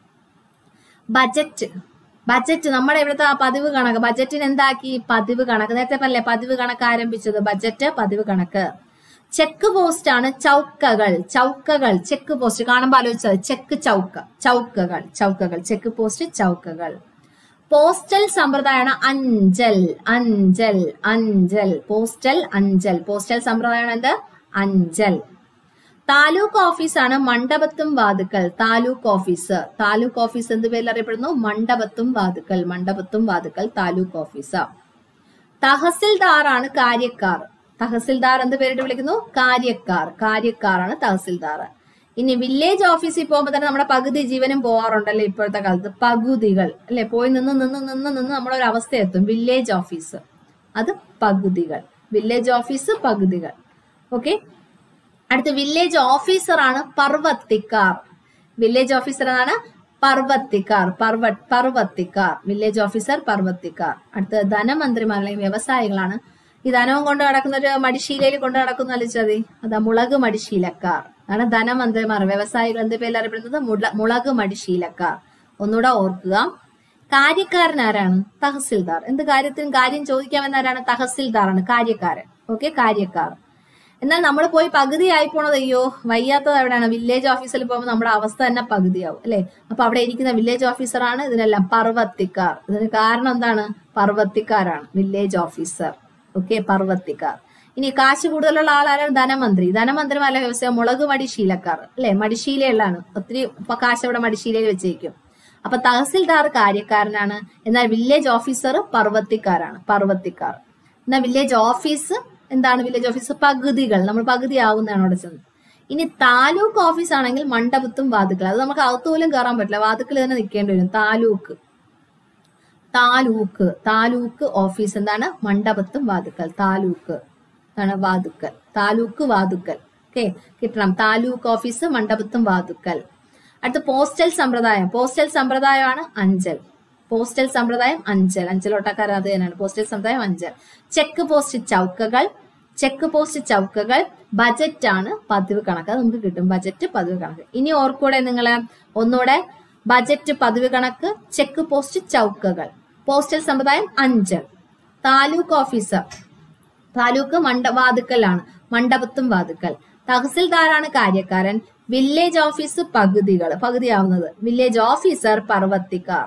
ബജറ്റ് ബജറ്റ് നമ്മുടെ ഇവിടുത്തെ ആ പതിവ് കണക്ക് ബജറ്റിന് എന്താക്കി പതിവ് കണക്ക് നേരത്തെ പറഞ്ഞില്ലേ പതിവ് കണക്ക് ആരംഭിച്ചത് ബജറ്റ് പതിവ് കണക്ക് ചെക്ക് പോസ്റ്റ് ആണ് ചൗക്കകൾ ചൗക്കകൾ ചെക്ക് പോസ്റ്റ് കാണുമ്പോൾ ആലോചിച്ചത് ചെക്ക് ചൗക്ക ചൗക്കകൾ ചൗക്കകൾ ചെക്ക് പോസ്റ്റ് ചൗക്കകൾ പോസ്റ്റൽ സമ്പ്രദായമാണ് അഞ്ചൽ അഞ്ചൽ അഞ്ചൽ പോസ്റ്റൽ അഞ്ചൽ പോസ്റ്റൽ സമ്പ്രദായമാണ് എന്ത് അഞ്ചൽ താലൂക്ക് ഓഫീസാണ് മണ്ഡപത്തും വാതുക്കൽ താലൂക്ക് ഓഫീസ് താലൂക്ക് ഓഫീസ് എന്ത് പേരിൽ അറിയപ്പെടുന്നു മണ്ഡപത്തും വാതുക്കൽ മണ്ഡപത്തും വാതുക്കൽ താലൂക്ക് ഓഫീസ് തഹസിൽദാറാണ് കാര്യക്കാർ തഹസിൽദാർ എന്ത് പേരിട്ട് വിളിക്കുന്നു കാര്യക്കാർ കാര്യക്കാരാണ് തഹസിൽദാർ ഇനി വില്ലേജ് ഓഫീസിൽ പോകുമ്പോൾ തന്നെ നമ്മുടെ പകുതി ജീവനും പോവാറുണ്ടല്ലോ ഇപ്പോഴത്തെ കാലത്ത് പകുതികൾ അല്ലെ പോയി നിന്ന് നിന്ന് നിന്ന് നിന്ന് നമ്മുടെ ഒരു അവസ്ഥ എത്തും വില്ലേജ് ഓഫീസ് അത് പകുതികൾ വില്ലേജ് ഓഫീസ് പകുതികൾ ഓക്കെ അടുത്ത വില്ലേജ് ഓഫീസർ ആണ് പർവത്തിക്കാർ വില്ലേജ് ഓഫീസർ ആണ് പർവത്തിക്കാർ പർവ പർവത്തിക്കാർ വില്ലേജ് ഓഫീസർ പർവത്തിക്കാർ അടുത്ത ധനമന്ത്രിമാർ അല്ലെങ്കിൽ വ്യവസായികളാണ് ഈ ധനവും കൊണ്ട് നടക്കുന്ന ഒരു മടിശീലയിൽ കൊണ്ട് നടക്കുന്ന അലിച്ചതി അതാ മുളക് മടിശീലക്കാർ അതാണ് ധനമന്ത്രിമാർ വ്യവസായികൾ എന്ത് പേരിൽ അറിയപ്പെടുന്നത് മുള- മുളക് മടിശീലക്കാർ ഒന്നുകൂടെ ഓർക്കുക കാര്യക്കാരൻ ആരാണ് തഹസിൽദാർ എന്ത് കാര്യത്തിനും കാര്യം ചോദിക്കാമെന്നാരാണ് തഹസിൽദാറാണ് കാര്യക്കാരൻ ഓക്കെ കാര്യക്കാർ എന്നാൽ നമ്മൾ പോയി പകുതിയായി പോണത് അയ്യോ വയ്യാത്തത് എവിടെയാണ് വില്ലേജ് ഓഫീസിൽ പോകുമ്പോൾ നമ്മുടെ അവസ്ഥ തന്നെ പകുതിയാവും അല്ലെ അപ്പൊ അവിടെ ഇരിക്കുന്ന വില്ലേജ് ഓഫീസറാണ് ഇതിനെല്ലാം പർവത്തിക്കാർ ഇതിന് കാരണം എന്താണ് പർവത്തിക്കാരാണ് വില്ലേജ് ഓഫീസർ ഓക്കെ പർവത്തിക്കാർ ഇനി കാശ് കൂടുതലുള്ള ആളാരാണ് ധനമന്ത്രി ധനമന്ത്രിമാരുടെ വ്യവസായം മുളക് മടിശീലക്കാർ അല്ലെ മടിശീലയുള്ളതാണ് ഒത്തിരി ഇപ്പൊ കാശ് അവിടെ മടിശീലയിൽ വെച്ചേക്കും അപ്പൊ തഹസിൽദാർ കാര്യക്കാരനാണ് എന്നാൽ വില്ലേജ് ഓഫീസർ പർവത്തിക്കാരാണ് പർവത്തിക്കാർ എന്നാൽ വില്ലേജ് ഓഫീസ് എന്താണ് വില്ലേജ് ഓഫീസ് പകുതികൾ നമ്മൾ പകുതി ആവുന്നതാണ് അവിടെ ചെന്ന് ഇനി താലൂക്ക് ഓഫീസ് ആണെങ്കിൽ മണ്ഡപത്തും വാതുക്കൾ അത് നമുക്ക് അകത്ത് പോലും കയറാൻ പറ്റില്ല വാതുക്കൾ തന്നെ നിൽക്കേണ്ടി വരും താലൂക്ക് താലൂക്ക് താലൂക്ക് ഓഫീസ് എന്താണ് മണ്ഡപത്തും വാതുക്കൽ താലൂക്ക് എന്താണ് വാതുക്കൽ താലൂക്ക് വാതുക്കൽ ഓക്കെ കിട്ടണം താലൂക്ക് ഓഫീസ് മണ്ഡപത്തും വാതുക്കൽ അടുത്ത പോസ്റ്റൽ സമ്പ്രദായം പോസ്റ്റൽ സമ്പ്രദായമാണ് അഞ്ചൽ പോസ്റ്റൽ സമ്പ്രദായം അഞ്ചൽ അഞ്ചലോട്ടക്കാർ അത് തന്നെയാണ് പോസ്റ്റൽ സമ്പ്രദായം അഞ്ചൽ ചെക്ക് പോസ്റ്റ് ചൗക്കകൾ ചെക്ക് പോസ്റ്റ് ചൗക്കകൾ ബജറ്റ് ആണ് പതിവ് കണക്ക് അത് നമുക്ക് കിട്ടും ബജറ്റ് പതിവ് കണക്ക് ഇനി ഓർക്കൂടെ നിങ്ങള് ഒന്നുകൂടെ ബജറ്റ് പതിവ് കണക്ക് ചെക്ക് പോസ്റ്റ് ചൗക്കകൾ പോസ്റ്റൽ സമ്പ്രദായം അഞ്ചൽ താലൂക്ക് ഓഫീസർ താലൂക്ക് മണ്ഡ വാതുക്കലാണ് മണ്ഡപത്തും വാതുക്കൽ തഹസിൽദാറാണ് കാര്യക്കാരൻ വില്ലേജ് ഓഫീസ് പകുതികൾ പകുതിയാവുന്നത് വില്ലേജ് ഓഫീസർ പർവത്തിക്കാർ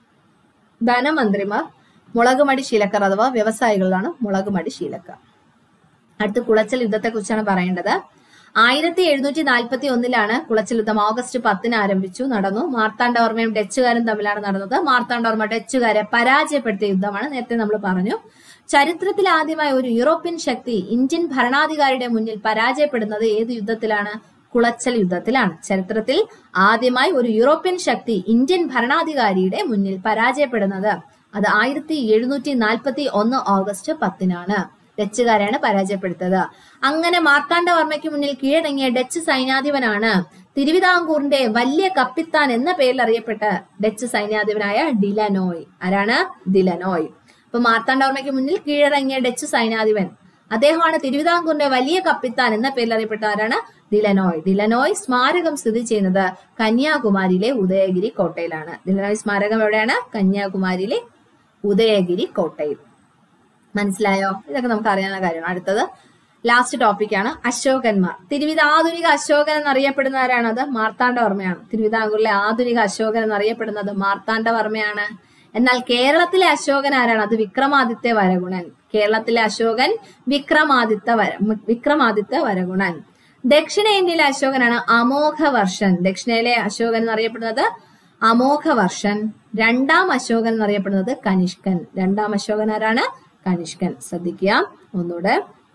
ധനമന്ത്രിമാർ മുളകുമടി ശീലക്കാർ അഥവാ വ്യവസായികളാണ് മുളകുമടി ശീലക്കാർ അടുത്ത് കുളച്ചൽ യുദ്ധത്തെ കുറിച്ചാണ് പറയേണ്ടത് ആയിരത്തി എഴുന്നൂറ്റി നാൽപ്പത്തി ഒന്നിലാണ് കുളച്ചൽ യുദ്ധം ഓഗസ്റ്റ് പത്തിന് ആരംഭിച്ചു നടന്നു മാർത്താണ്ഡവർമ്മയും ഡച്ചുകാരും തമ്മിലാണ് നടന്നത് മാർത്താണ്ഡവർമ്മ ഡച്ചുകാരെ പരാജയപ്പെടുത്തിയ യുദ്ധമാണ് നേരത്തെ നമ്മൾ പറഞ്ഞു ചരിത്രത്തിൽ ആദ്യമായി ഒരു യൂറോപ്യൻ ശക്തി ഇന്ത്യൻ ഭരണാധികാരിയുടെ മുന്നിൽ പരാജയപ്പെടുന്നത് ഏത് യുദ്ധത്തിലാണ് കുളച്ചൽ യുദ്ധത്തിലാണ് ചരിത്രത്തിൽ ആദ്യമായി ഒരു യൂറോപ്യൻ ശക്തി ഇന്ത്യൻ ഭരണാധികാരിയുടെ മുന്നിൽ പരാജയപ്പെടുന്നത് അത് ആയിരത്തി എഴുന്നൂറ്റി നാൽപ്പത്തി ഒന്ന് ഓഗസ്റ്റ് പത്തിനാണ് ഡച്ചുകാരെയാണ് പരാജയപ്പെടുത്തത് അങ്ങനെ മാർത്താണ്ഡവർമ്മയ്ക്ക് മുന്നിൽ കീഴടങ്ങിയ ഡച്ച് സൈന്യാധിപനാണ് തിരുവിതാംകൂറിന്റെ വലിയ കപ്പിത്താൻ എന്ന പേരിൽ അറിയപ്പെട്ട ഡച്ച് സൈന്യാധിപനായ ഡിലനോയ് ആരാണ് ഡിലനോയ് അപ്പൊ മാർത്താണ്ഡവർമ്മയ്ക്ക് മുന്നിൽ കീഴടങ്ങിയ ഡച്ച് സൈന്യാധിപൻ അദ്ദേഹമാണ് തിരുവിതാംകൂറിന്റെ വലിയ കപ്പിത്താൻ എന്ന പേരിൽ അറിയപ്പെട്ട ആരാണ് ഡിലനോയ് ഡിലനോയ് സ്മാരകം സ്ഥിതി ചെയ്യുന്നത് കന്യാകുമാരിയിലെ ഉദയഗിരി കോട്ടയിലാണ് ഡിലനോയ് സ്മാരകം എവിടെയാണ് കന്യാകുമാരിയിലെ ഉദയഗിരി കോട്ടയിൽ മനസ്സിലായോ ഇതൊക്കെ നമുക്ക് അറിയാവുന്ന കാര്യമാണ് അടുത്തത് ലാസ്റ്റ് ടോപ്പിക്കാണ് അശോകന്മാർ തിരുവിത ആധുനിക അശോകൻ എന്നറിയപ്പെടുന്ന ആരാണത് മാർത്താണ്ഡവർമ്മയാണ് തിരുവിതാംകൂറിലെ ആധുനിക അശോകൻ എന്നറിയപ്പെടുന്നത് മാർത്താണ്ഡവർമ്മയാണ് എന്നാൽ കേരളത്തിലെ അശോകൻ ആരാണ് അത് വിക്രമാദിത്യ വരഗുണൻ കേരളത്തിലെ അശോകൻ വിക്രമാദിത്യ വര വിക്രമാദിത്യ വരഗുണൻ ദക്ഷിണേന്ത്യയിലെ അശോകനാണ് അമോഘവർഷൻ ദക്ഷിണയിലെ അശോകൻ എന്നറിയപ്പെടുന്നത് അമോഘവർഷൻ രണ്ടാം അശോകൻ എന്നറിയപ്പെടുന്നത് കനിഷ്കൻ രണ്ടാം അശോകൻ ആരാണ് കനിഷ്കൻ ശ്രദ്ധിക്കുക ഒന്നുകൂടെ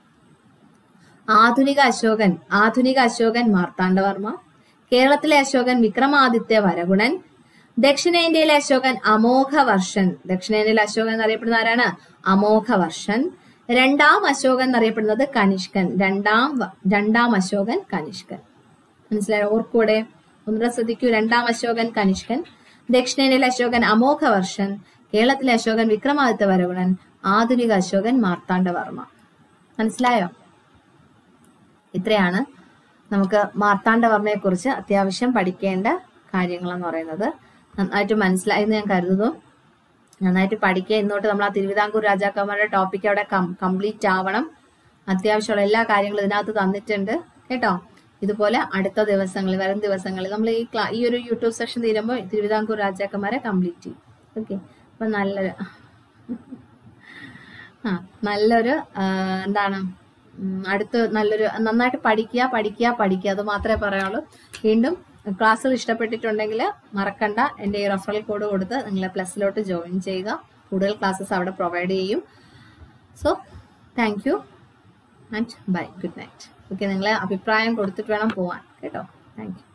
ആധുനിക അശോകൻ ആധുനിക അശോകൻ മാർത്താണ്ഡവർമ്മ കേരളത്തിലെ അശോകൻ വിക്രമാദിത്യ വരഗുണൻ ദക്ഷിണേന്ത്യയിലെ അശോകൻ അമോഘവർഷൻ ദക്ഷിണേന്ത്യയിലെ അശോകൻ എന്നറിയപ്പെടുന്ന ആരാണ് അമോഘവർഷൻ രണ്ടാം അശോകൻ എന്നറിയപ്പെടുന്നത് കനിഷ്കൻ രണ്ടാം വ- രണ്ടാം അശോകൻ കനിഷ്കൻ മനസ്സിലായോ ഓർക്കൂടെ ഒന്നുകൂടെ ശ്രദ്ധിക്കൂ രണ്ടാം അശോകൻ കനിഷ്കൻ ദക്ഷിണേന്ത്യയിലെ അശോകൻ അമോഘവർഷൻ കേരളത്തിലെ അശോകൻ വിക്രമാദിത്യ വരഗുണൻ ആധുനിക അശോകൻ മാർത്താണ്ഡവർമ്മ മനസ്സിലായോ ഇത്രയാണ് നമുക്ക് മാർത്താണ്ഡവർമ്മയെ കുറിച്ച് അത്യാവശ്യം പഠിക്കേണ്ട കാര്യങ്ങളെന്ന് പറയുന്നത് നന്നായിട്ട് മനസ്സിലായി എന്ന് ഞാൻ കരുതുന്നു നന്നായിട്ട് പഠിക്കുക ഇന്നോട്ട് നമ്മൾ ആ തിരുവിതാംകൂർ രാജാക്കന്മാരുടെ ടോപ്പിക്ക് അവിടെ കംപ്ലീറ്റ് ആവണം അത്യാവശ്യമുള്ള എല്ലാ കാര്യങ്ങളും ഇതിനകത്ത് തന്നിട്ടുണ്ട് കേട്ടോ ഇതുപോലെ അടുത്ത ദിവസങ്ങളിൽ വരും ദിവസങ്ങളിൽ നമ്മൾ ഈ ക്ലാ ഈ ഒരു യൂട്യൂബ് സെഷൻ തീരുമ്പോൾ തിരുവിതാംകൂർ രാജാക്കന്മാരെ കംപ്ലീറ്റ് ചെയ്യും ഓക്കെ അപ്പൊ നല്ലൊരു ആ നല്ലൊരു ആ, എന്താണ് ഉം, അടുത്ത് നല്ലൊരു നന്നായിട്ട് പഠിക്കുക പഠിക്കുക പഠിക്കുക അത് മാത്രമേ പറയാനുള്ളൂ വീണ്ടും ക്ലാസ്സുകൾ ഇഷ്ടപ്പെട്ടിട്ടുണ്ടെങ്കിൽ മറക്കണ്ട എൻ്റെ ഈ റെഫറൽ കോഡ് കൊടുത്ത് നിങ്ങൾ പ്ലസിലോട്ട് ജോയിൻ ചെയ്യുക കൂടുതൽ ക്ലാസ്സസ് അവിടെ പ്രൊവൈഡ് ചെയ്യും so thank you and bye good night okay നിങ്ങൾ അഭിപ്രായം കൊടുത്തിട്ട് വേണം പോവാൻ കേട്ടോ താങ്ക് യു